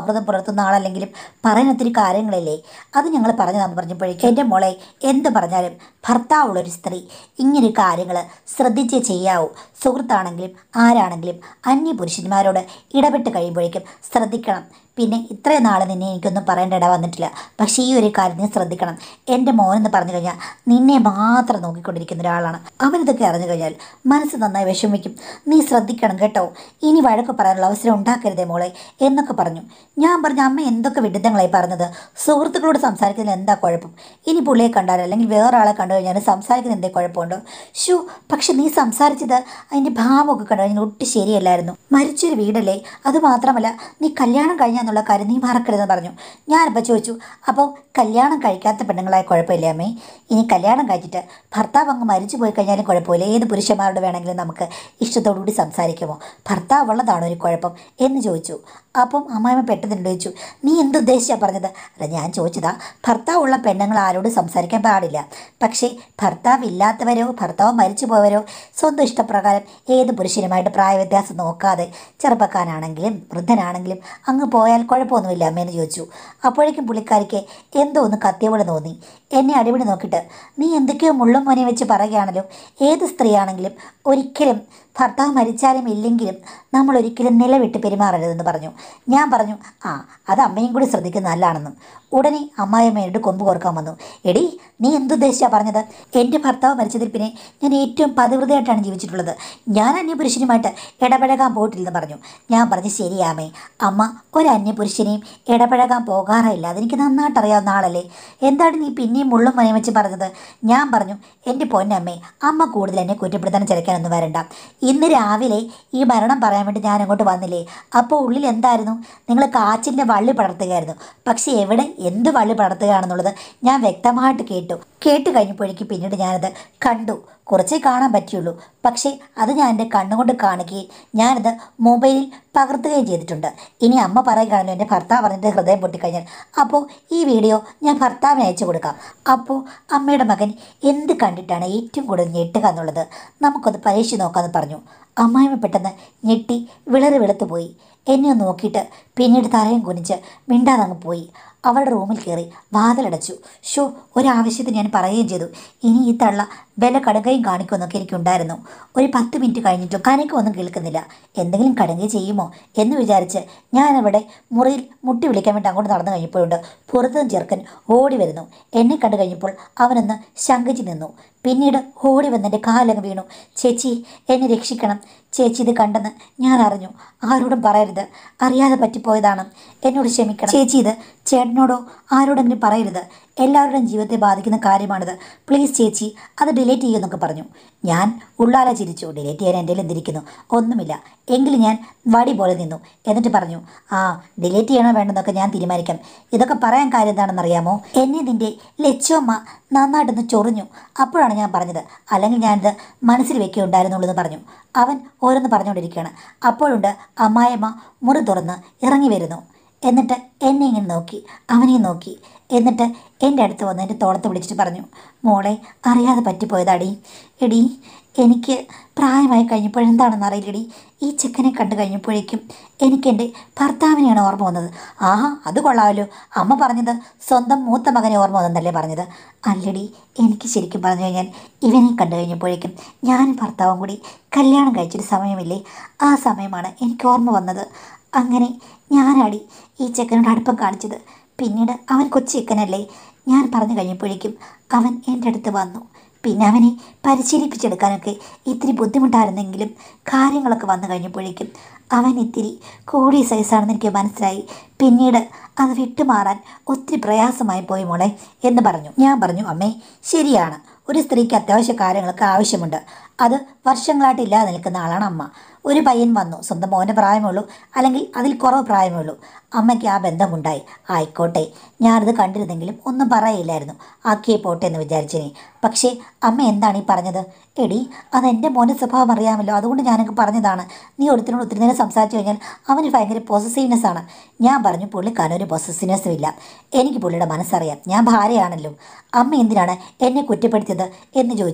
സൗഹൃദം പുലർത്തുന്ന ആളല്ലെങ്കിലും പറയാൻ ഒത്തിരി കാര്യങ്ങളില്ലേ അത് ഞങ്ങൾ പറഞ്ഞതാന്ന് പറഞ്ഞപ്പോഴേക്കും എൻ്റെ മോളെ എന്ത് പറഞ്ഞാലും ഭർത്താവുള്ളൊരു സ്ത്രീ ഇങ്ങനെ കാര്യങ്ങൾ ശ്രദ്ധിച്ചേ ചെയ്യാവൂ സുഹൃത്താണെങ്കിലും ആരാണെങ്കിലും അന്യപുരുഷന്മാരോട് ഇടപെട്ട് കഴിയുമ്പോഴേക്കും ശ്രദ്ധിക്കണം പിന്നെ ഇത്രയും നാൾ നിന്നെ എനിക്കൊന്നും പറയേണ്ട ഇട വന്നിട്ടില്ല പക്ഷേ ഈ ഒരു കാര്യം നീ ശ്രദ്ധിക്കണം എൻ്റെ മോനെന്ന് പറഞ്ഞു കഴിഞ്ഞാൽ നിന്നെ മാത്രം നോക്കിക്കൊണ്ടിരിക്കുന്ന ഒരാളാണ് അവനിതൊക്കെ അറിഞ്ഞു കഴിഞ്ഞാൽ മനസ്സ് നന്നായി വിഷമിക്കും നീ ശ്രദ്ധിക്കണം കേട്ടോ ഇനി വഴക്ക് പറയാനുള്ള അവസരം ഉണ്ടാക്കരുതേ മോളെ എന്നൊക്കെ പറഞ്ഞു ഞാൻ പറഞ്ഞു അമ്മ എന്തൊക്കെ വിഡിത്തങ്ങളായി പറഞ്ഞത് സുഹൃത്തുക്കളോട് സംസാരിക്കുന്നതിൽ എന്താ കുഴപ്പം ഇനി പുള്ളിയെ കണ്ടാൽ അല്ലെങ്കിൽ വേറൊരാളെ കണ്ടു കഴിഞ്ഞാൽ സംസാരിക്കുന്ന എന്തേ കുഴപ്പമുണ്ടോ ഷൂ പക്ഷെ നീ സംസാരിച്ചത് അതിൻ്റെ ഭാവമൊക്കെ കണ്ടു കഴിഞ്ഞാൽ ഒട്ടും ശരിയല്ലായിരുന്നു മരിച്ചൊരു വീടല്ലേ അതുമാത്രമല്ല നീ കല്യാണം കഴിഞ്ഞാന്നുള്ള കാര്യം നീ മറക്കരുതെന്ന് പറഞ്ഞു ഞാനിപ്പോൾ ചോദിച്ചു അപ്പോൾ കല്യാണം കഴിക്കാത്ത പെണ്ണുങ്ങളായ കുഴപ്പമില്ല അമ്മേ ഇനി കല്യാണം കഴിച്ചിട്ട് ഭർത്താവ് അങ്ങ് മരിച്ചു പോയി കഴിഞ്ഞാലും കുഴപ്പമില്ല ഏത് പുരുഷന്മാരോട് വേണമെങ്കിലും നമുക്ക് ഇഷ്ടത്തോടുകൂടി സംസാരിക്കുമോ ഭർത്താവ് ഉള്ളതാണോ ഒരു കുഴപ്പം എന്ന് ചോദിച്ചു അപ്പം അമ്മായിമ്മ പെട്ടെന്ന് ചോദിച്ചു നീ എന്ത് ഉദ്ദേശിച്ചാണ് പറഞ്ഞത് അല്ല ഞാൻ ചോദിച്ചതാ ഭർത്താവുള്ള പെണ്ണുങ്ങൾ ആരോടും സംസാരിക്കാൻ പാടില്ല പക്ഷേ ഭർത്താവ് ഇല്ലാത്തവരോ ഭർത്താവ് മരിച്ചു പോയവരോ സ്വന്തം ഇഷ്ടപ്രകാരം ഏത് പുരുഷനുമായിട്ട് പ്രായവ്യത്യാസം നോക്കാതെ ചെറുപ്പക്കാരനാണെങ്കിലും വൃദ്ധനാണെങ്കിലും അങ്ങ് പോയാൽ കുഴപ്പമൊന്നുമില്ല അമ്മേന്ന് ചോദിച്ചു അപ്പോഴേക്കും പുള്ളിക്കാരിക്ക് എന്തോ ഒന്ന് കത്തിയ പോലെ തോന്നി എന്നെ അടിപിടി നോക്കിയിട്ട് നീ എന്തൊക്കെയോ മുള്ളും മോനെ വെച്ച് പറയുകയാണല്ലോ ഏത് സ്ത്രീയാണെങ്കിലും ഒരിക്കലും ഭർത്താവ് മരിച്ചാലും ഇല്ലെങ്കിലും നമ്മൾ ഒരിക്കലും നിലവിട്ട് പെരുമാറരുതെന്ന് പറഞ്ഞു ഞാൻ പറഞ്ഞു ആ അത് അമ്മയും കൂടി ശ്രദ്ധിക്കുന്ന നല്ലതാണെന്നും ഉടനെ അമ്മായിയമ്മയോട് കൊമ്പ് കോർക്കാൻ വന്നു എടി നീ എന്തുദ്ദേശിച്ചാണ് പറഞ്ഞത് എൻ്റെ ഭർത്താവ് മരിച്ചതിൽ പിന്നെ ഞാൻ ഏറ്റവും പതിവൃതയായിട്ടാണ് ജീവിച്ചിട്ടുള്ളത് ഞാൻ അന്യപുരുഷനുമായിട്ട് ഇടപഴകാൻ പോയിട്ടില്ലെന്ന് പറഞ്ഞു ഞാൻ പറഞ്ഞു ശരിയാമേ അമ്മ ഒരു അന്യപുരുഷനെയും ഇടപഴകാൻ പോകാറില്ല അതെനിക്ക് നന്നായിട്ട് അറിയാവുന്ന ആളല്ലേ എന്താണ് നീ പിന്നെയും മുള്ളും മനം വെച്ച് പറഞ്ഞത് ഞാൻ പറഞ്ഞു എൻ്റെ പൊന്നമ്മേ അമ്മ കൂടുതൽ എന്നെ കുറ്റപ്പെടുത്താൻ ചിലക്കാനൊന്നും വരണ്ട ഇന്ന് രാവിലെ ഈ മരണം പറയാൻ വേണ്ടി ഞാൻ അങ്ങോട്ട് വന്നില്ലേ അപ്പോൾ ഉള്ളിൽ എന്തായിരുന്നു നിങ്ങൾ കാച്ചിൻ്റെ വള്ളി പടർത്തുകയായിരുന്നു പക്ഷേ എവിടെ എന്ത് വള്ളി പടർത്തുകയാണെന്നുള്ളത് ഞാൻ വ്യക്തമായിട്ട് കേട്ടു കേട്ട് കഴിഞ്ഞപ്പോഴേക്ക് പിന്നീട് ഞാനത് കണ്ടു കുറച്ചേ കാണാൻ പറ്റിയുള്ളൂ പക്ഷേ അത് ഞാൻ എൻ്റെ കണ്ണുകൊണ്ട് കാണുകയും ഞാനത് മൊബൈലിൽ പകർത്തുകയും ചെയ്തിട്ടുണ്ട് ഇനി അമ്മ പറയുകയാണല്ലോ എൻ്റെ ഭർത്താവ് പറഞ്ഞിട്ട് ഹൃദയം പൊട്ടിക്കഴിഞ്ഞാൽ അപ്പോൾ ഈ വീഡിയോ ഞാൻ ഭർത്താവിന് അയച്ചു കൊടുക്കാം അപ്പോൾ അമ്മയുടെ മകൻ എന്ത് കണ്ടിട്ടാണ് ഏറ്റവും കൂടുതൽ ഞെട്ടുക എന്നുള്ളത് നമുക്കൊന്ന് പരീക്ഷിച്ച് നോക്കാമെന്ന് പറഞ്ഞു അമ്മായിമ്മ പെട്ടെന്ന് ഞെട്ടി വിളറി വെളുത്തു പോയി എന്നെ ഒന്ന് നോക്കിയിട്ട് പിന്നീട് തലയും കുനിച്ച് മിണ്ടാതങ്ങ് പോയി അവളുടെ റൂമിൽ കയറി വാതിലടച്ചു ഷോ ഒരാവശ്യത്തിന് ഞാൻ പറയുകയും ചെയ്തു ഇനി ഈ തള്ള വില കടുകയും കാണിക്കുമെന്നൊക്കെ എനിക്കുണ്ടായിരുന്നു ഒരു പത്ത് മിനിറ്റ് കഴിഞ്ഞിട്ടും കനക്കൊന്നും കേൾക്കുന്നില്ല എന്തെങ്കിലും കടുകയും ചെയ്യുമോ എന്ന് വിചാരിച്ച് ഞാനവിടെ മുറിയിൽ മുട്ടി വിളിക്കാൻ വേണ്ടി അങ്ങോട്ട് നടന്നു കഴിഞ്ഞപ്പോഴുണ്ട് പുറത്തുനിന്ന് ചെറുക്കൻ ഓടി വരുന്നു എന്നെ കണ്ടു കഴിഞ്ഞപ്പോൾ അവനൊന്ന് ശങ്കിച്ച് നിന്നു പിന്നീട് ഓടി വന്നെൻ്റെ കാലങ്ങ് വീണു ചേച്ചി എന്നെ രക്ഷിക്കണം ചേച്ചി ഇത് കണ്ടെന്ന് ഞാൻ അറിഞ്ഞു ആരോടും പറയരുത് അറിയാതെ പറ്റിപ്പോയതാണ് എന്നോട് ക്ഷമിക്കണം ചേച്ചി ഇത് ചേട്ടനോടോ ആരോടെങ്കിലും പറയരുത് എല്ലാവരുടെയും ജീവിതത്തെ ബാധിക്കുന്ന കാര്യമാണിത് പ്ലീസ് ചേച്ചി അത് ഡിലീറ്റ് ചെയ്യുമെന്നൊക്കെ പറഞ്ഞു ഞാൻ ഉള്ളാല ചിരിച്ചു ഡിലീറ്റ് ചെയ്യാൻ എൻ്റെ എന്തിരിക്കുന്നു ഒന്നുമില്ല എങ്കിലും ഞാൻ വടി പോലെ നിന്നു എന്നിട്ട് പറഞ്ഞു ആ ഡിലീറ്റ് ചെയ്യണോ വേണ്ടെന്നൊക്കെ ഞാൻ തീരുമാനിക്കാം ഇതൊക്കെ പറയാൻ കാര്യം എന്താണെന്ന് അറിയാമോ എന്നെ നിൻ്റെ ലച്ചമ്മ നന്നായിട്ടൊന്ന് ചൊറിഞ്ഞു അപ്പോഴാണ് ഞാൻ പറഞ്ഞത് അല്ലെങ്കിൽ ഞാനിത് മനസ്സിൽ വെക്കുകയുണ്ടായിരുന്നുള്ളൂ എന്ന് പറഞ്ഞു അവൻ ഓരോന്ന് പറഞ്ഞുകൊണ്ടിരിക്കുകയാണ് അപ്പോഴുണ്ട് അമ്മായിയമ്മ മുറി തുറന്ന് ഇറങ്ങി വരുന്നു എന്നിട്ട് എന്നെ ഇങ്ങനെ നോക്കി അവനെ നോക്കി എന്നിട്ട് എൻ്റെ അടുത്ത് വന്ന് എൻ്റെ തോളത്ത് പിടിച്ചിട്ട് പറഞ്ഞു മോളെ അറിയാതെ പറ്റിപ്പോയതാടി എടി എനിക്ക് പ്രായമായി കഴിഞ്ഞപ്പോഴെന്താണെന്ന് അറിയില്ലടി ഈ ചെക്കനെ കണ്ടു കഴിഞ്ഞപ്പോഴേക്കും എനിക്ക് എൻ്റെ ഭർത്താവിനെയാണ് ഓർമ്മ വന്നത് ആഹാ അത് കൊള്ളാമല്ലോ അമ്മ പറഞ്ഞത് സ്വന്തം മൂത്ത മകനെ ഓർമ്മ വന്നെന്നല്ലേ പറഞ്ഞത് അല്ലടി എനിക്ക് ശരിക്കും പറഞ്ഞു കഴിഞ്ഞാൽ ഇവനെ കണ്ടു കഴിഞ്ഞപ്പോഴേക്കും ഞാനും ഭർത്താവും കൂടി കല്യാണം കഴിച്ചൊരു സമയമില്ലേ ആ സമയമാണ് എനിക്ക് ഓർമ്മ വന്നത് അങ്ങനെ ഞാനാടി ഈ ചെക്കനോട് അടുപ്പം കാണിച്ചത് പിന്നീട് അവൻ കൊച്ചു ചെക്കനല്ലേ ഞാൻ പറഞ്ഞു കഴിഞ്ഞപ്പോഴേക്കും അവൻ എൻ്റെ അടുത്ത് വന്നു പിന്നെ അവനെ പരിശീലിപ്പിച്ചെടുക്കാനൊക്കെ ഇത്തിരി ബുദ്ധിമുട്ടായിരുന്നെങ്കിലും കാര്യങ്ങളൊക്കെ വന്നു കഴിഞ്ഞപ്പോഴേക്കും അവൻ ഇത്തിരി കൂടിയ സൈസാണെന്ന് എനിക്ക് മനസ്സിലായി പിന്നീട് അത് വിട്ടുമാറാൻ ഒത്തിരി പ്രയാസമായി പോയി മോളെ എന്ന് പറഞ്ഞു ഞാൻ പറഞ്ഞു അമ്മേ ശരിയാണ് ഒരു സ്ത്രീക്ക് അത്യാവശ്യ കാര്യങ്ങളൊക്കെ ആവശ്യമുണ്ട് അത് വർഷങ്ങളായിട്ട് ഇല്ലാതെ നിൽക്കുന്ന ആളാണ് അമ്മ ഒരു പയ്യൻ വന്നു സ്വന്തം മോൻ്റെ പ്രായമേ ഉള്ളൂ അല്ലെങ്കിൽ അതിൽ കുറവ് പ്രായമേ ഉള്ളൂ അമ്മയ്ക്ക് ആ ബന്ധമുണ്ടായി ആയിക്കോട്ടെ ഞാനത് കണ്ടിരുന്നെങ്കിലും ഒന്നും പറയില്ലായിരുന്നു ആക്കിയേ പോട്ടെ എന്ന് വിചാരിച്ചിനി പക്ഷേ അമ്മ എന്താണ് ഈ പറഞ്ഞത് എടി അത് എൻ്റെ മോൻ്റെ സ്വഭാവം അറിയാമല്ലോ അതുകൊണ്ട് ഞാനൊക്കെ പറഞ്ഞതാണ് നീ ഒരുത്തിനോട് ഒത്തിരി നേരം സംസാരിച്ചു കഴിഞ്ഞാൽ അവന് ഭയങ്കര പോസസീവ്നെസ് ആണ് ഞാൻ പറഞ്ഞു പുള്ളിക്കാരൻ ഒരു പോസസീവ്നെസ്സും ഇല്ല എനിക്ക് പുള്ളിയുടെ മനസ്സറിയാം ഞാൻ ഭാര്യയാണല്ലോ അമ്മ എന്തിനാണ് എന്നെ കുറ്റപ്പെടുത്തിയത് എന്ന് ചോദിച്ചു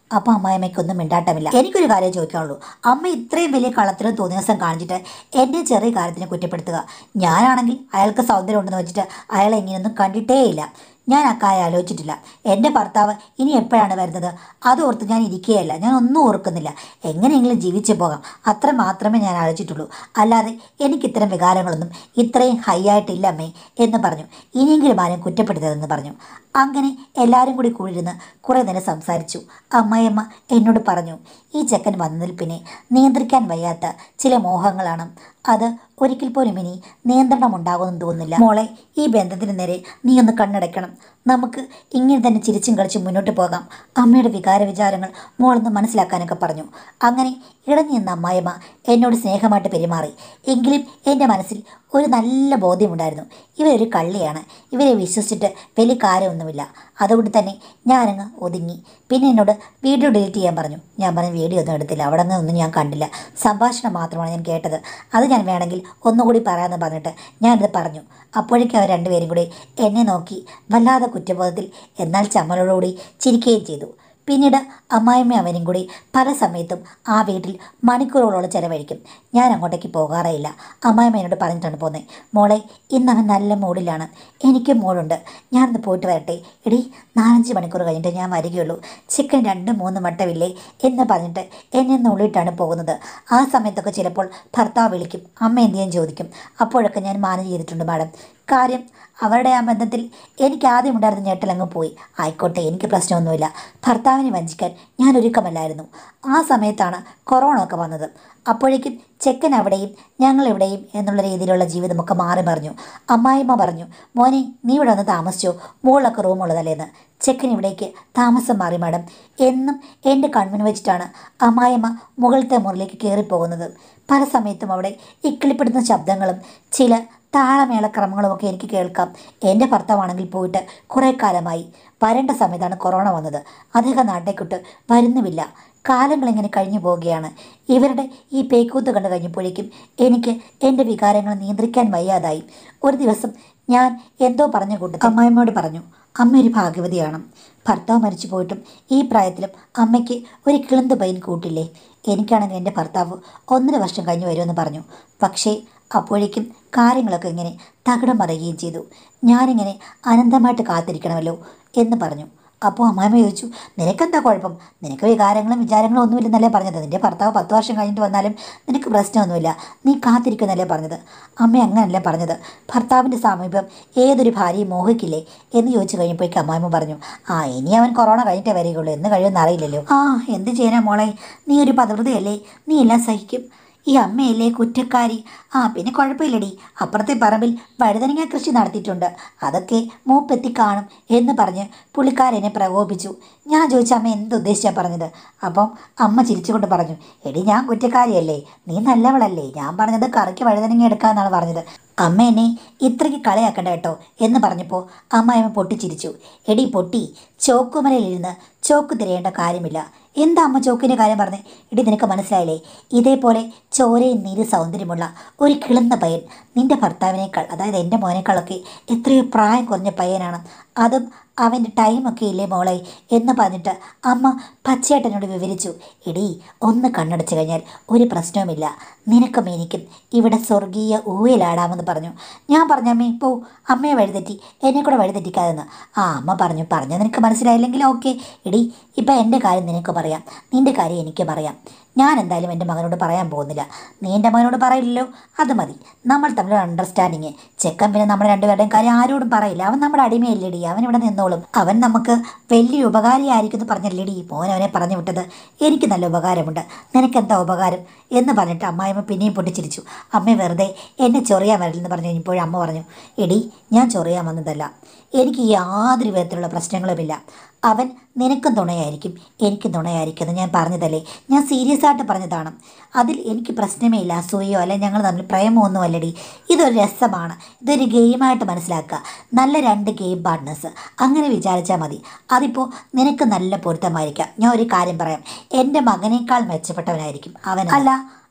അപ്പോൾ അമ്മായിമ്മയ്ക്കൊന്നും മിണ്ടാട്ടമില്ല എനിക്കൊരു കാര്യം ചോദിക്കാനുള്ളൂ അമ്മ ഇത്രയും വലിയ കളത്തിലും തോന്നിയ ദിവസം കാണിച്ചിട്ട് എൻ്റെ ചെറിയ കാര്യത്തിനെ കുറ്റപ്പെടുത്തുക ഞാനാണെങ്കിൽ അയാൾക്ക് സൗന്ദര്യം ഉണ്ടെന്ന് വെച്ചിട്ട് അയാളെ ഇങ്ങനെയൊന്നും കണ്ടിട്ടേയില്ല ഞാൻ അക്കാര്യം ആലോചിച്ചിട്ടില്ല എൻ്റെ ഭർത്താവ് ഇനി എപ്പോഴാണ് വരുന്നത് അത് ഓർത്ത് ഞാൻ ഇരിക്കുകയല്ല ഞാൻ ഒന്നും ഓർക്കുന്നില്ല എങ്ങനെയെങ്കിലും ജീവിച്ചു പോകാം അത്ര മാത്രമേ ഞാൻ ആലോചിച്ചിട്ടുള്ളൂ അല്ലാതെ എനിക്ക് ഇത്തരം വികാരങ്ങളൊന്നും ഇത്രയും ഹൈ ആയിട്ടില്ല അമ്മേ എന്ന് പറഞ്ഞു ഇനിയെങ്കിലും ആരും കുറ്റപ്പെടുത്തതെന്ന് പറഞ്ഞു അങ്ങനെ എല്ലാവരും കൂടി കൂടിയിരുന്ന് കുറേ നേരം സംസാരിച്ചു അമ്മായിയമ്മ എന്നോട് പറഞ്ഞു ഈ ചെക്കൻ വന്നതിൽ പിന്നെ നിയന്ത്രിക്കാൻ വയ്യാത്ത ചില മോഹങ്ങളാണ് അത് ഒരിക്കൽ പോലും ഇനി നിയന്ത്രണം ഉണ്ടാകുമെന്ന് തോന്നുന്നില്ല മോളെ ഈ ബന്ധത്തിന് നേരെ നീ ഒന്ന് കണ്ണടയ്ക്കണം നമുക്ക് ഇങ്ങനെ തന്നെ ചിരിച്ചും കളിച്ചും മുന്നോട്ട് പോകാം അമ്മയുടെ വികാര വിചാരങ്ങൾ മോളൊന്ന് മനസ്സിലാക്കാനൊക്കെ പറഞ്ഞു അങ്ങനെ ഇടഞ്ഞു നിന്ന അമ്മായിമ്മ എന്നോട് സ്നേഹമായിട്ട് പെരുമാറി എങ്കിലും എൻ്റെ മനസ്സിൽ ഒരു നല്ല ബോധ്യമുണ്ടായിരുന്നു ഇവരൊരു കള്ളിയാണ് ഇവരെ വിശ്വസിച്ചിട്ട് വലിയ കാര്യമൊന്നുമില്ല അതുകൊണ്ട് തന്നെ ഞാനങ്ങ് ഒതുങ്ങി പിന്നെ എന്നോട് വീഡിയോ ഡിലീറ്റ് ചെയ്യാൻ പറഞ്ഞു ഞാൻ പറഞ്ഞു വീഡിയോ ഒന്നും എടുത്തില്ല അവിടെ നിന്ന് ഒന്നും ഞാൻ കണ്ടില്ല സംഭാഷണം മാത്രമാണ് ഞാൻ കേട്ടത് അത് ഞാൻ വേണമെങ്കിൽ ഒന്നുകൂടി പറയാമെന്ന് പറഞ്ഞിട്ട് ഞാനത് പറഞ്ഞു അപ്പോഴേക്കും അവർ രണ്ടുപേരും കൂടി എന്നെ നോക്കി വല്ലാതെ കുറ്റബോധത്തിൽ എന്നാൽ ചമ്മലോടുകൂടി ചിരിക്കുകയും ചെയ്തു പിന്നീട് അമ്മായിമ്മ അവനും കൂടി പല സമയത്തും ആ വീട്ടിൽ മണിക്കൂറുകളോളം ചിലവഴിക്കും ഞാൻ അങ്ങോട്ടേക്ക് പോകാറേയില്ല അമ്മായിമ്മ എന്നോട് പറഞ്ഞിട്ടാണ് പോകുന്നത് മോളെ ഇന്ന് അവൻ നല്ല മൂഡിലാണ് എനിക്കും മൂടുണ്ട് ഞാനൊന്ന് പോയിട്ട് വരട്ടെ എടി നാലഞ്ച് മണിക്കൂർ കഴിഞ്ഞിട്ട് ഞാൻ വരികയുള്ളൂ ചിക്കൻ രണ്ട് മൂന്ന് മട്ടമില്ലേ എന്ന് പറഞ്ഞിട്ട് എന്നെ നുള്ളിയിട്ടാണ് പോകുന്നത് ആ സമയത്തൊക്കെ ചിലപ്പോൾ ഭർത്താവ് വിളിക്കും അമ്മ എന്ത് ചെയ്യാൻ ചോദിക്കും അപ്പോഴൊക്കെ ഞാൻ മാനേജ് ചെയ്തിട്ടുണ്ട് മാഡം കാര്യം അവരുടെ ആ ബന്ധത്തിൽ എനിക്ക് ആദ്യം ഉണ്ടായിരുന്ന ഞെട്ടലങ്ങ് പോയി ആയിക്കോട്ടെ എനിക്ക് പ്രശ്നമൊന്നുമില്ല ഭർത്താവിനെ വഞ്ചിക്കാൻ ഞാൻ ഒരുക്കമല്ലായിരുന്നു ആ സമയത്താണ് കൊറോണ ഒക്കെ വന്നത് അപ്പോഴേക്കും ചെക്കൻ അവിടെയും ഞങ്ങൾ ഇവിടെയും എന്നുള്ള രീതിയിലുള്ള ജീവിതമൊക്കെ മാറി മറിഞ്ഞു അമ്മായിമ്മ പറഞ്ഞു മോനെ നീ ഇവിടെ വന്ന് താമസിച്ചോ മുകളിലൊക്കെ റൂമുള്ളതല്ലേന്ന് ചെക്കൻ ഇവിടേക്ക് താമസം മാറി മാഡം എന്നും എൻ്റെ കൺമുന് വെച്ചിട്ടാണ് അമ്മായിമ്മ മുകളിലത്തെ മുറിലേക്ക് കയറിപ്പോകുന്നത് പല സമയത്തും അവിടെ ഇക്കിളിപ്പെടുന്ന ശബ്ദങ്ങളും ചില താളമേളക്രമങ്ങളുമൊക്കെ എനിക്ക് കേൾക്കാം എൻ്റെ ഭർത്താവാണെങ്കിൽ പോയിട്ട് കുറേ കാലമായി വരേണ്ട സമയത്താണ് കൊറോണ വന്നത് അദ്ദേഹം നാട്ടേക്കിട്ട് വരുന്നുമില്ല കാലങ്ങൾ ഇങ്ങനെ കഴിഞ്ഞു പോവുകയാണ് ഇവരുടെ ഈ പേക്കൂത്ത് കണ്ടു കഴിഞ്ഞപ്പോഴേക്കും എനിക്ക് എൻ്റെ വികാരങ്ങൾ നിയന്ത്രിക്കാൻ വയ്യാതായി ഒരു ദിവസം ഞാൻ എന്തോ പറഞ്ഞു കൂട്ടത്തിൽ അമ്മായിമ്മയോട് പറഞ്ഞു അമ്മ ഒരു ഭാഗ്യവതിയാണ് ഭർത്താവ് മരിച്ചു പോയിട്ടും ഈ പ്രായത്തിലും അമ്മയ്ക്ക് ഒരു കിളന്ത് പൈൻ കൂട്ടില്ലേ എനിക്കാണെങ്കിൽ എൻ്റെ ഭർത്താവ് ഒന്നര വർഷം കഴിഞ്ഞ് വരുമെന്ന് പറഞ്ഞു പക്ഷേ അപ്പോഴേക്കും കാര്യങ്ങളൊക്കെ ഇങ്ങനെ തകിടം മറിയുകയും ചെയ്തു ഞാനിങ്ങനെ അനന്തമായിട്ട് കാത്തിരിക്കണമല്ലോ എന്ന് പറഞ്ഞു അപ്പോൾ അമ്മായിമ്മ ചോദിച്ചു നിനക്കെന്താ കുഴപ്പം നിനക്ക് വികാരങ്ങളും വിചാരങ്ങളും ഒന്നുമില്ലെന്നല്ലേ പറഞ്ഞത് നിൻ്റെ ഭർത്താവ് പത്ത് വർഷം കഴിഞ്ഞിട്ട് വന്നാലും നിനക്ക് പ്രശ്നമൊന്നുമില്ല നീ കാത്തിരിക്കുന്നല്ലേ പറഞ്ഞത് അമ്മ അങ്ങനല്ലേ പറഞ്ഞത് ഭർത്താവിൻ്റെ സമീപം ഏതൊരു ഭാര്യയും മോഹിക്കില്ലേ എന്ന് ചോദിച്ചു കഴിഞ്ഞപ്പോഴേക്കും അമ്മായിമ്മ പറഞ്ഞു ആ ഇനി അവൻ കൊറോണ കഴിഞ്ഞിട്ടേ വരികയുള്ളൂ എന്ന് കഴിയുമെന്ന് അറിയില്ലല്ലോ ആ എന്ത് ചെയ്യാനാ മോളെ നീ ഒരു പതവൃതയല്ലേ നീ എല്ലാം സഹിക്കും ഈ അമ്മയല്ലേ കുറ്റക്കാരി ആ പിന്നെ കുഴപ്പമില്ലടി അപ്പുറത്തെ പറമ്പിൽ വഴുതനങ്ങ കൃഷി നടത്തിയിട്ടുണ്ട് അതൊക്കെ മൂപ്പെത്തി കാണും എന്ന് പറഞ്ഞ് പുള്ളിക്കാരെന്നെ പ്രകോപിച്ചു ഞാൻ ചോദിച്ച അമ്മ എന്തുദ്ദേശിച്ചാണ് പറഞ്ഞത് അപ്പം അമ്മ ചിരിച്ചുകൊണ്ട് പറഞ്ഞു എടി ഞാൻ കുറ്റക്കാരിയല്ലേ നീ നല്ലവളല്ലേ ഞാൻ പറഞ്ഞത് കറിക്ക് വഴുതനങ്ങ എടുക്കാമെന്നാണ് പറഞ്ഞത് അമ്മ എന്നെ ഇത്രയ്ക്ക് കളയാക്കണ്ട കേട്ടോ എന്ന് പറഞ്ഞപ്പോൾ അമ്മായിമ്മ പൊട്ടിച്ചിരിച്ചു എടി പൊട്ടി ചോക്കുമലയിലിരുന്ന് ചോക്ക് തിരയേണ്ട കാര്യമില്ല എന്താ അമ്മ ചോക്കിൻ്റെ കാര്യം പറഞ്ഞേ എടി നിനക്ക് മനസ്സിലായില്ലേ ഇതേപോലെ ചോരയും നീര് സൗന്ദര്യമുള്ള ഒരു കിളുന്ന പയ്യൻ നിന്റെ ഭർത്താവിനേക്കാൾ അതായത് എൻ്റെ മോനേക്കാളൊക്കെ എത്രയോ പ്രായം കുറഞ്ഞ പയ്യനാണ് അതും അവൻ്റെ ടൈമൊക്കെ ഇല്ലേ മോളെ എന്ന് പറഞ്ഞിട്ട് അമ്മ പച്ചയായിട്ടെന്നോട് വിവരിച്ചു എടി ഒന്ന് കണ്ണടച്ചു കഴിഞ്ഞാൽ ഒരു പ്രശ്നവുമില്ല നിനക്കും എനിക്കും ഇവിടെ സ്വർഗീയ ഊയലാടാമെന്ന് പറഞ്ഞു ഞാൻ പറഞ്ഞു അമ്മേ പോ അമ്മയെ വഴിതെറ്റി എന്നെ കൂടെ വഴിതെറ്റിക്കാതെന്ന് ആ അമ്മ പറഞ്ഞു പറഞ്ഞു നിനക്ക് മനസ്സിലായില്ലെങ്കിൽ ഓക്കെ എടി ഇപ്പം എൻ്റെ കാര്യം നിനക്ക് പറയാം നിൻ്റെ കാര്യം എനിക്ക് പറയാം ഞാൻ എന്തായാലും എൻ്റെ മകനോട് പറയാൻ പോകുന്നില്ല നീ എൻ്റെ മകനോട് പറയില്ലല്ലോ അത് മതി നമ്മൾ തമ്മിൽ അണ്ടർസ്റ്റാൻഡിങ് ചെക്കൻ പിന്നെ നമ്മുടെ രണ്ടുപേരുടെയും കാര്യം ആരോടും പറയില്ല അവൻ നമ്മുടെ അടിമയല്ലേടി അവൻ ഇവിടെ നിന്നോളും അവൻ നമുക്ക് വലിയൊരു ഉപകാരിയായിരിക്കും എന്ന് പറഞ്ഞല്ലേടി മോൻ അവനെ പറഞ്ഞു വിട്ടത് എനിക്ക് നല്ല ഉപകാരമുണ്ട് നിനക്കെന്താ ഉപകാരം എന്ന് പറഞ്ഞിട്ട് അമ്മായിമ്മ പിന്നെയും പൊട്ടിച്ചിരിച്ചു അമ്മ വെറുതെ എന്നെ ചൊറിയാൻ വരില്ലെന്ന് പറഞ്ഞു കഴിഞ്ഞപ്പോൾ അമ്മ പറഞ്ഞു എടി ഞാൻ ചൊറിയാൻ വന്നതല്ല എനിക്ക് യാതൊരു വിധത്തിലുള്ള പ്രശ്നങ്ങളുമില്ല അവൻ നിനക്കും തുണയായിരിക്കും എനിക്കും തുണയായിരിക്കും എന്ന് ഞാൻ പറഞ്ഞതല്ലേ ഞാൻ സീരിയസ് ആയിട്ട് പറഞ്ഞതാണ് അതിൽ എനിക്ക് പ്രശ്നമേ ഇല്ല അസൂയോ അല്ലെ ഞങ്ങൾ തമ്മിൽ പ്രേമമൊന്നും അല്ലടി ഇതൊരു രസമാണ് ഇതൊരു ഗെയിമായിട്ട് മനസ്സിലാക്കുക നല്ല രണ്ട് ഗെയിം പാർട്ട്നേഴ്സ് അങ്ങനെ വിചാരിച്ചാൽ മതി അതിപ്പോൾ നിനക്ക് നല്ല പൊരുത്തമായിരിക്കാം ഞാൻ ഒരു കാര്യം പറയാം എൻ്റെ മകനേക്കാൾ മെച്ചപ്പെട്ടവനായിരിക്കും അവൻ അല്ല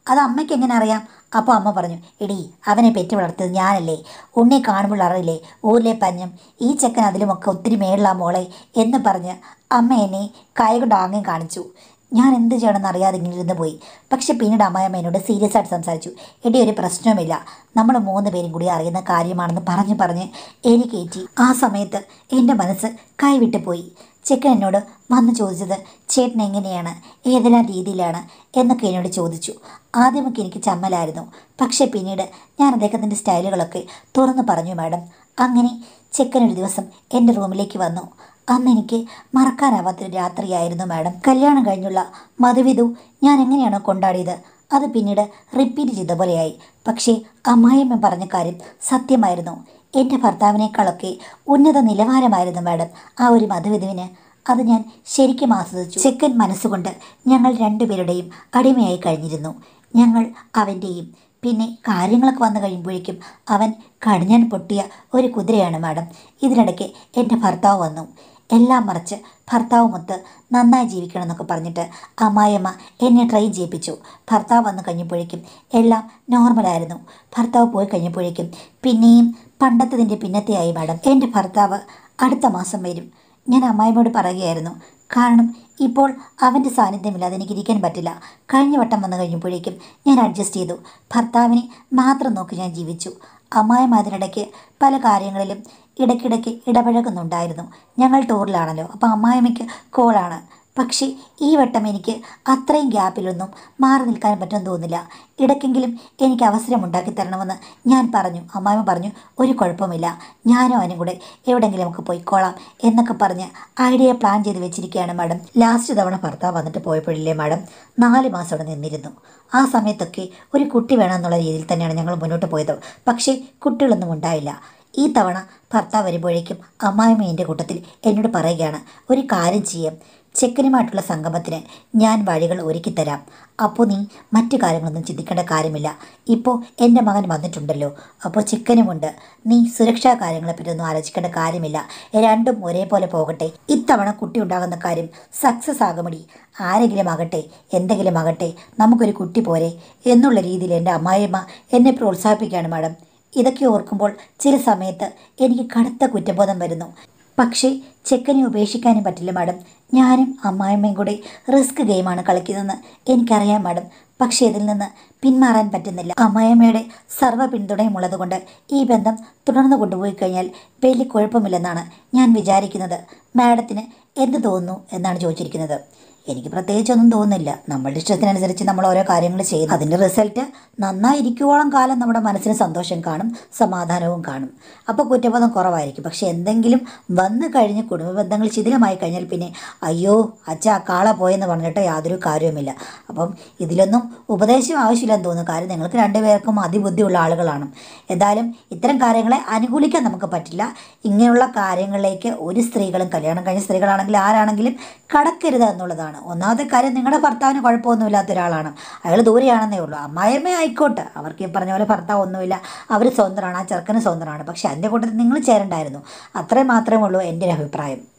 അത് അമ്മയ്ക്ക് എങ്ങനെ അറിയാം അപ്പോൾ അമ്മ പറഞ്ഞു എടി അവനെ പെറ്റി വളർത്തിയത് ഞാനല്ലേ ഉണ്ണി കാണുമ്പോൾ അറിയില്ലേ ഊരിലെ പഞ്ഞം ഈ ചെക്കൻ അതിലുമൊക്കെ ഒത്തിരി മേളിലാ മോളെ എന്ന് പറഞ്ഞ് അമ്മ എന്നെ കൈ കൊണ്ട് ആംഗ്യം കാണിച്ചു ഞാൻ എന്ത് ചെയ്യണമെന്ന് അറിയാതെ ഇങ്ങനെ ഇരുന്ന് പോയി പക്ഷെ പിന്നീട് അമ്മായിയമ്മ എന്നോട് സീരിയസ് ആയിട്ട് സംസാരിച്ചു എടി ഒരു പ്രശ്നവുമില്ല നമ്മൾ മൂന്ന് പേരും കൂടി അറിയുന്ന കാര്യമാണെന്ന് പറഞ്ഞ് പറഞ്ഞ് എലി കയറ്റി ആ സമയത്ത് എൻ്റെ മനസ്സ് കൈവിട്ട് പോയി ചെക്കൻ എന്നോട് വന്ന് ചോദിച്ചത് ചേട്ടൻ എങ്ങനെയാണ് ഏതെല്ലാം രീതിയിലാണ് എന്നൊക്കെ എന്നോട് ചോദിച്ചു ആദ്യമൊക്കെ എനിക്ക് ചമ്മലായിരുന്നു പക്ഷേ പിന്നീട് ഞാൻ അദ്ദേഹത്തിൻ്റെ സ്റ്റൈലുകളൊക്കെ തുറന്നു പറഞ്ഞു മാഡം അങ്ങനെ ചെക്കൻ ഒരു ദിവസം എൻ്റെ റൂമിലേക്ക് വന്നു അന്ന് എനിക്ക് മറക്കാനാവാത്തൊരു രാത്രിയായിരുന്നു മാഡം കല്യാണം കഴിഞ്ഞുള്ള മധുവിധു ഞാൻ എങ്ങനെയാണോ കൊണ്ടാടിയത് അത് പിന്നീട് റിപ്പീറ്റ് ചെയ്ത പോലെയായി പക്ഷേ അമ്മായിയമ്മ പറഞ്ഞ കാര്യം സത്യമായിരുന്നു എൻ്റെ ഭർത്താവിനേക്കാളൊക്കെ ഉന്നത നിലവാരമായിരുന്നു മാഡം ആ ഒരു മധുവിധുവിന് അത് ഞാൻ ശരിക്കും ആസ്വദിച്ചു ചെക്കൻ മനസ്സുകൊണ്ട് ഞങ്ങൾ രണ്ടുപേരുടെയും അടിമയായി കഴിഞ്ഞിരുന്നു ഞങ്ങൾ അവൻ്റെയും പിന്നെ കാര്യങ്ങളൊക്കെ വന്നു കഴിയുമ്പോഴേക്കും അവൻ കടിഞ്ഞാൻ പൊട്ടിയ ഒരു കുതിരയാണ് മാഡം ഇതിനിടയ്ക്ക് എൻ്റെ ഭർത്താവ് വന്നു എല്ലാം മറിച്ച് ഭർത്താവുമൊത്ത് നന്നായി ജീവിക്കണം എന്നൊക്കെ പറഞ്ഞിട്ട് അമ്മായിയമ്മ എന്നെ ട്രെയിൻ ചെയ്യിപ്പിച്ചു ഭർത്താവ് വന്നു കഴിഞ്ഞപ്പോഴേക്കും എല്ലാം നോർമലായിരുന്നു ഭർത്താവ് പോയി കഴിഞ്ഞപ്പോഴേക്കും പിന്നെയും പണ്ടത്തതിൻ്റെ പിന്നത്തെയായി മാഡം എൻ്റെ ഭർത്താവ് അടുത്ത മാസം വരും ഞാൻ അമ്മായിമ്മയോട് പറയുകയായിരുന്നു കാരണം ഇപ്പോൾ അവൻ്റെ സാന്നിധ്യമില്ലാതെ എനിക്ക് ഇരിക്കാൻ പറ്റില്ല കഴിഞ്ഞ വട്ടം വന്നു കഴിഞ്ഞപ്പോഴേക്കും ഞാൻ അഡ്ജസ്റ്റ് ചെയ്തു ഭർത്താവിനെ മാത്രം നോക്കി ഞാൻ ജീവിച്ചു അമ്മായിമ്മ അതിനിടയ്ക്ക് പല കാര്യങ്ങളിലും ഇടയ്ക്കിടയ്ക്ക് ഇടപഴകുന്നുണ്ടായിരുന്നു ഞങ്ങൾ ടൂറിലാണല്ലോ അപ്പോൾ അമ്മായിമ്മയ്ക്ക് കോളാണ് പക്ഷേ ഈ വട്ടം എനിക്ക് അത്രയും ഗ്യാപ്പിലൊന്നും മാറി നിൽക്കാൻ പറ്റുമെന്ന് തോന്നില്ല ഇടയ്ക്കെങ്കിലും എനിക്ക് അവസരം ഉണ്ടാക്കി തരണമെന്ന് ഞാൻ പറഞ്ഞു അമ്മായിമ്മ പറഞ്ഞു ഒരു കുഴപ്പമില്ല ഞാനും അവനും കൂടെ എവിടെയെങ്കിലും നമുക്ക് പോയിക്കോളാം എന്നൊക്കെ പറഞ്ഞ് ഐഡിയ പ്ലാൻ ചെയ്ത് വെച്ചിരിക്കുകയാണ് മാഡം ലാസ്റ്റ് തവണ ഭർത്താവ് വന്നിട്ട് പോയപ്പോഴില്ലേ മാഡം നാല് മാസം അവിടെ നിന്നിരുന്നു ആ സമയത്തൊക്കെ ഒരു കുട്ടി വേണമെന്നുള്ള രീതിയിൽ തന്നെയാണ് ഞങ്ങൾ മുന്നോട്ട് പോയത് പക്ഷേ കുട്ടികളൊന്നും ഉണ്ടായില്ല ഈ തവണ ഭർത്താവ് വരുമ്പോഴേക്കും അമ്മായിമ്മ എൻ്റെ കൂട്ടത്തിൽ എന്നോട് പറയുകയാണ് ഒരു കാര്യം ചെയ്യാം ചെക്കനുമായിട്ടുള്ള സംഗമത്തിന് ഞാൻ വഴികൾ ഒരുക്കിത്തരാം അപ്പോൾ നീ മറ്റു കാര്യങ്ങളൊന്നും ചിന്തിക്കേണ്ട കാര്യമില്ല ഇപ്പോൾ എൻ്റെ മകൻ വന്നിട്ടുണ്ടല്ലോ അപ്പോൾ ചിക്കനുമുണ്ട് നീ സുരക്ഷാ കാര്യങ്ങളെപ്പറ്റി ഒന്നും ആലോചിക്കേണ്ട കാര്യമില്ല രണ്ടും ഒരേപോലെ പോകട്ടെ ഇത്തവണ കുട്ടി ഉണ്ടാകുന്ന കാര്യം സക്സസ് ആകുമടി ആരെങ്കിലും ആകട്ടെ എന്തെങ്കിലും ആകട്ടെ നമുക്കൊരു കുട്ടി പോരെ എന്നുള്ള രീതിയിൽ എൻ്റെ അമ്മായിയമ്മ എന്നെ പ്രോത്സാഹിപ്പിക്കുകയാണ് മാഡം ഇതൊക്കെ ഓർക്കുമ്പോൾ ചില സമയത്ത് എനിക്ക് കടുത്ത കുറ്റബോധം വരുന്നു പക്ഷേ ചെക്കനെ ഉപേക്ഷിക്കാനും പറ്റില്ല മാഡം ഞാനും അമ്മായിമ്മയും കൂടി റിസ്ക് ഗെയിമാണ് കളിക്കുന്നതെന്ന് എനിക്കറിയാം മാഡം പക്ഷേ ഇതിൽ നിന്ന് പിന്മാറാൻ പറ്റുന്നില്ല അമ്മായിമ്മയുടെ സർവ്വ പിന്തുണയും കൊണ്ട് ഈ ബന്ധം തുടർന്ന് കൊണ്ടുപോയി കഴിഞ്ഞാൽ വലിയ കുഴപ്പമില്ലെന്നാണ് ഞാൻ വിചാരിക്കുന്നത് മാഡത്തിന് എന്ത് തോന്നുന്നു എന്നാണ് ചോദിച്ചിരിക്കുന്നത് എനിക്ക് പ്രത്യേകിച്ചൊന്നും തോന്നുന്നില്ല നമ്മളുടെ ഇഷ്ടത്തിനനുസരിച്ച് നമ്മൾ ഓരോ കാര്യങ്ങൾ ചെയ്യും അതിൻ്റെ റിസൾട്ട് നന്നായിരിക്കുവോളം കാലം നമ്മുടെ മനസ്സിന് സന്തോഷം കാണും സമാധാനവും കാണും അപ്പോൾ കുറ്റബോധം കുറവായിരിക്കും പക്ഷെ എന്തെങ്കിലും വന്നു കഴിഞ്ഞ് കുടുംബ ബന്ധങ്ങൾ ശിഥിലമായി കഴിഞ്ഞാൽ പിന്നെ അയ്യോ അച്ഛ കാള പോയെന്ന് പറഞ്ഞിട്ട് യാതൊരു കാര്യവുമില്ല അപ്പം ഇതിലൊന്നും ഉപദേശം ആവശ്യമില്ലെന്ന് തോന്നുന്നു കാര്യം നിങ്ങൾക്ക് രണ്ടുപേർക്കും അതിബുദ്ധിയുള്ള ആളുകളാണ് എന്തായാലും ഇത്തരം കാര്യങ്ങളെ അനുകൂലിക്കാൻ നമുക്ക് പറ്റില്ല ഇങ്ങനെയുള്ള കാര്യങ്ങളിലേക്ക് ഒരു സ്ത്രീകളും കല്യാണം കഴിഞ്ഞ സ്ത്രീകളാണെങ്കിലും ആരാണെങ്കിലും കടക്കരുത് എന്നുള്ളതാണ് ഒന്നാമത്തെ കാര്യം നിങ്ങളുടെ ഭർത്താവിന് കുഴപ്പമൊന്നുമില്ലാത്ത ഒരാളാണ് അയാൾ ദൂരെയാണെന്നേ ഉള്ളൂ അമ്മായിയമ്മ ആയിക്കോട്ടെ അവർക്ക് ഈ പറഞ്ഞ പോലെ ഭർത്താവ് ഒന്നുമില്ല അവർ സ്വന്തമാണ് ആ ചെറുക്കന് സ്വന്തമാണ് പക്ഷെ അതിൻ്റെ കൂട്ടത്തിൽ നിങ്ങൾ ചേരണ്ടായിരുന്നു അത്രയും മാത്രമേ ഉള്ളൂ എൻ്റെ ഒരു അഭിപ്രായം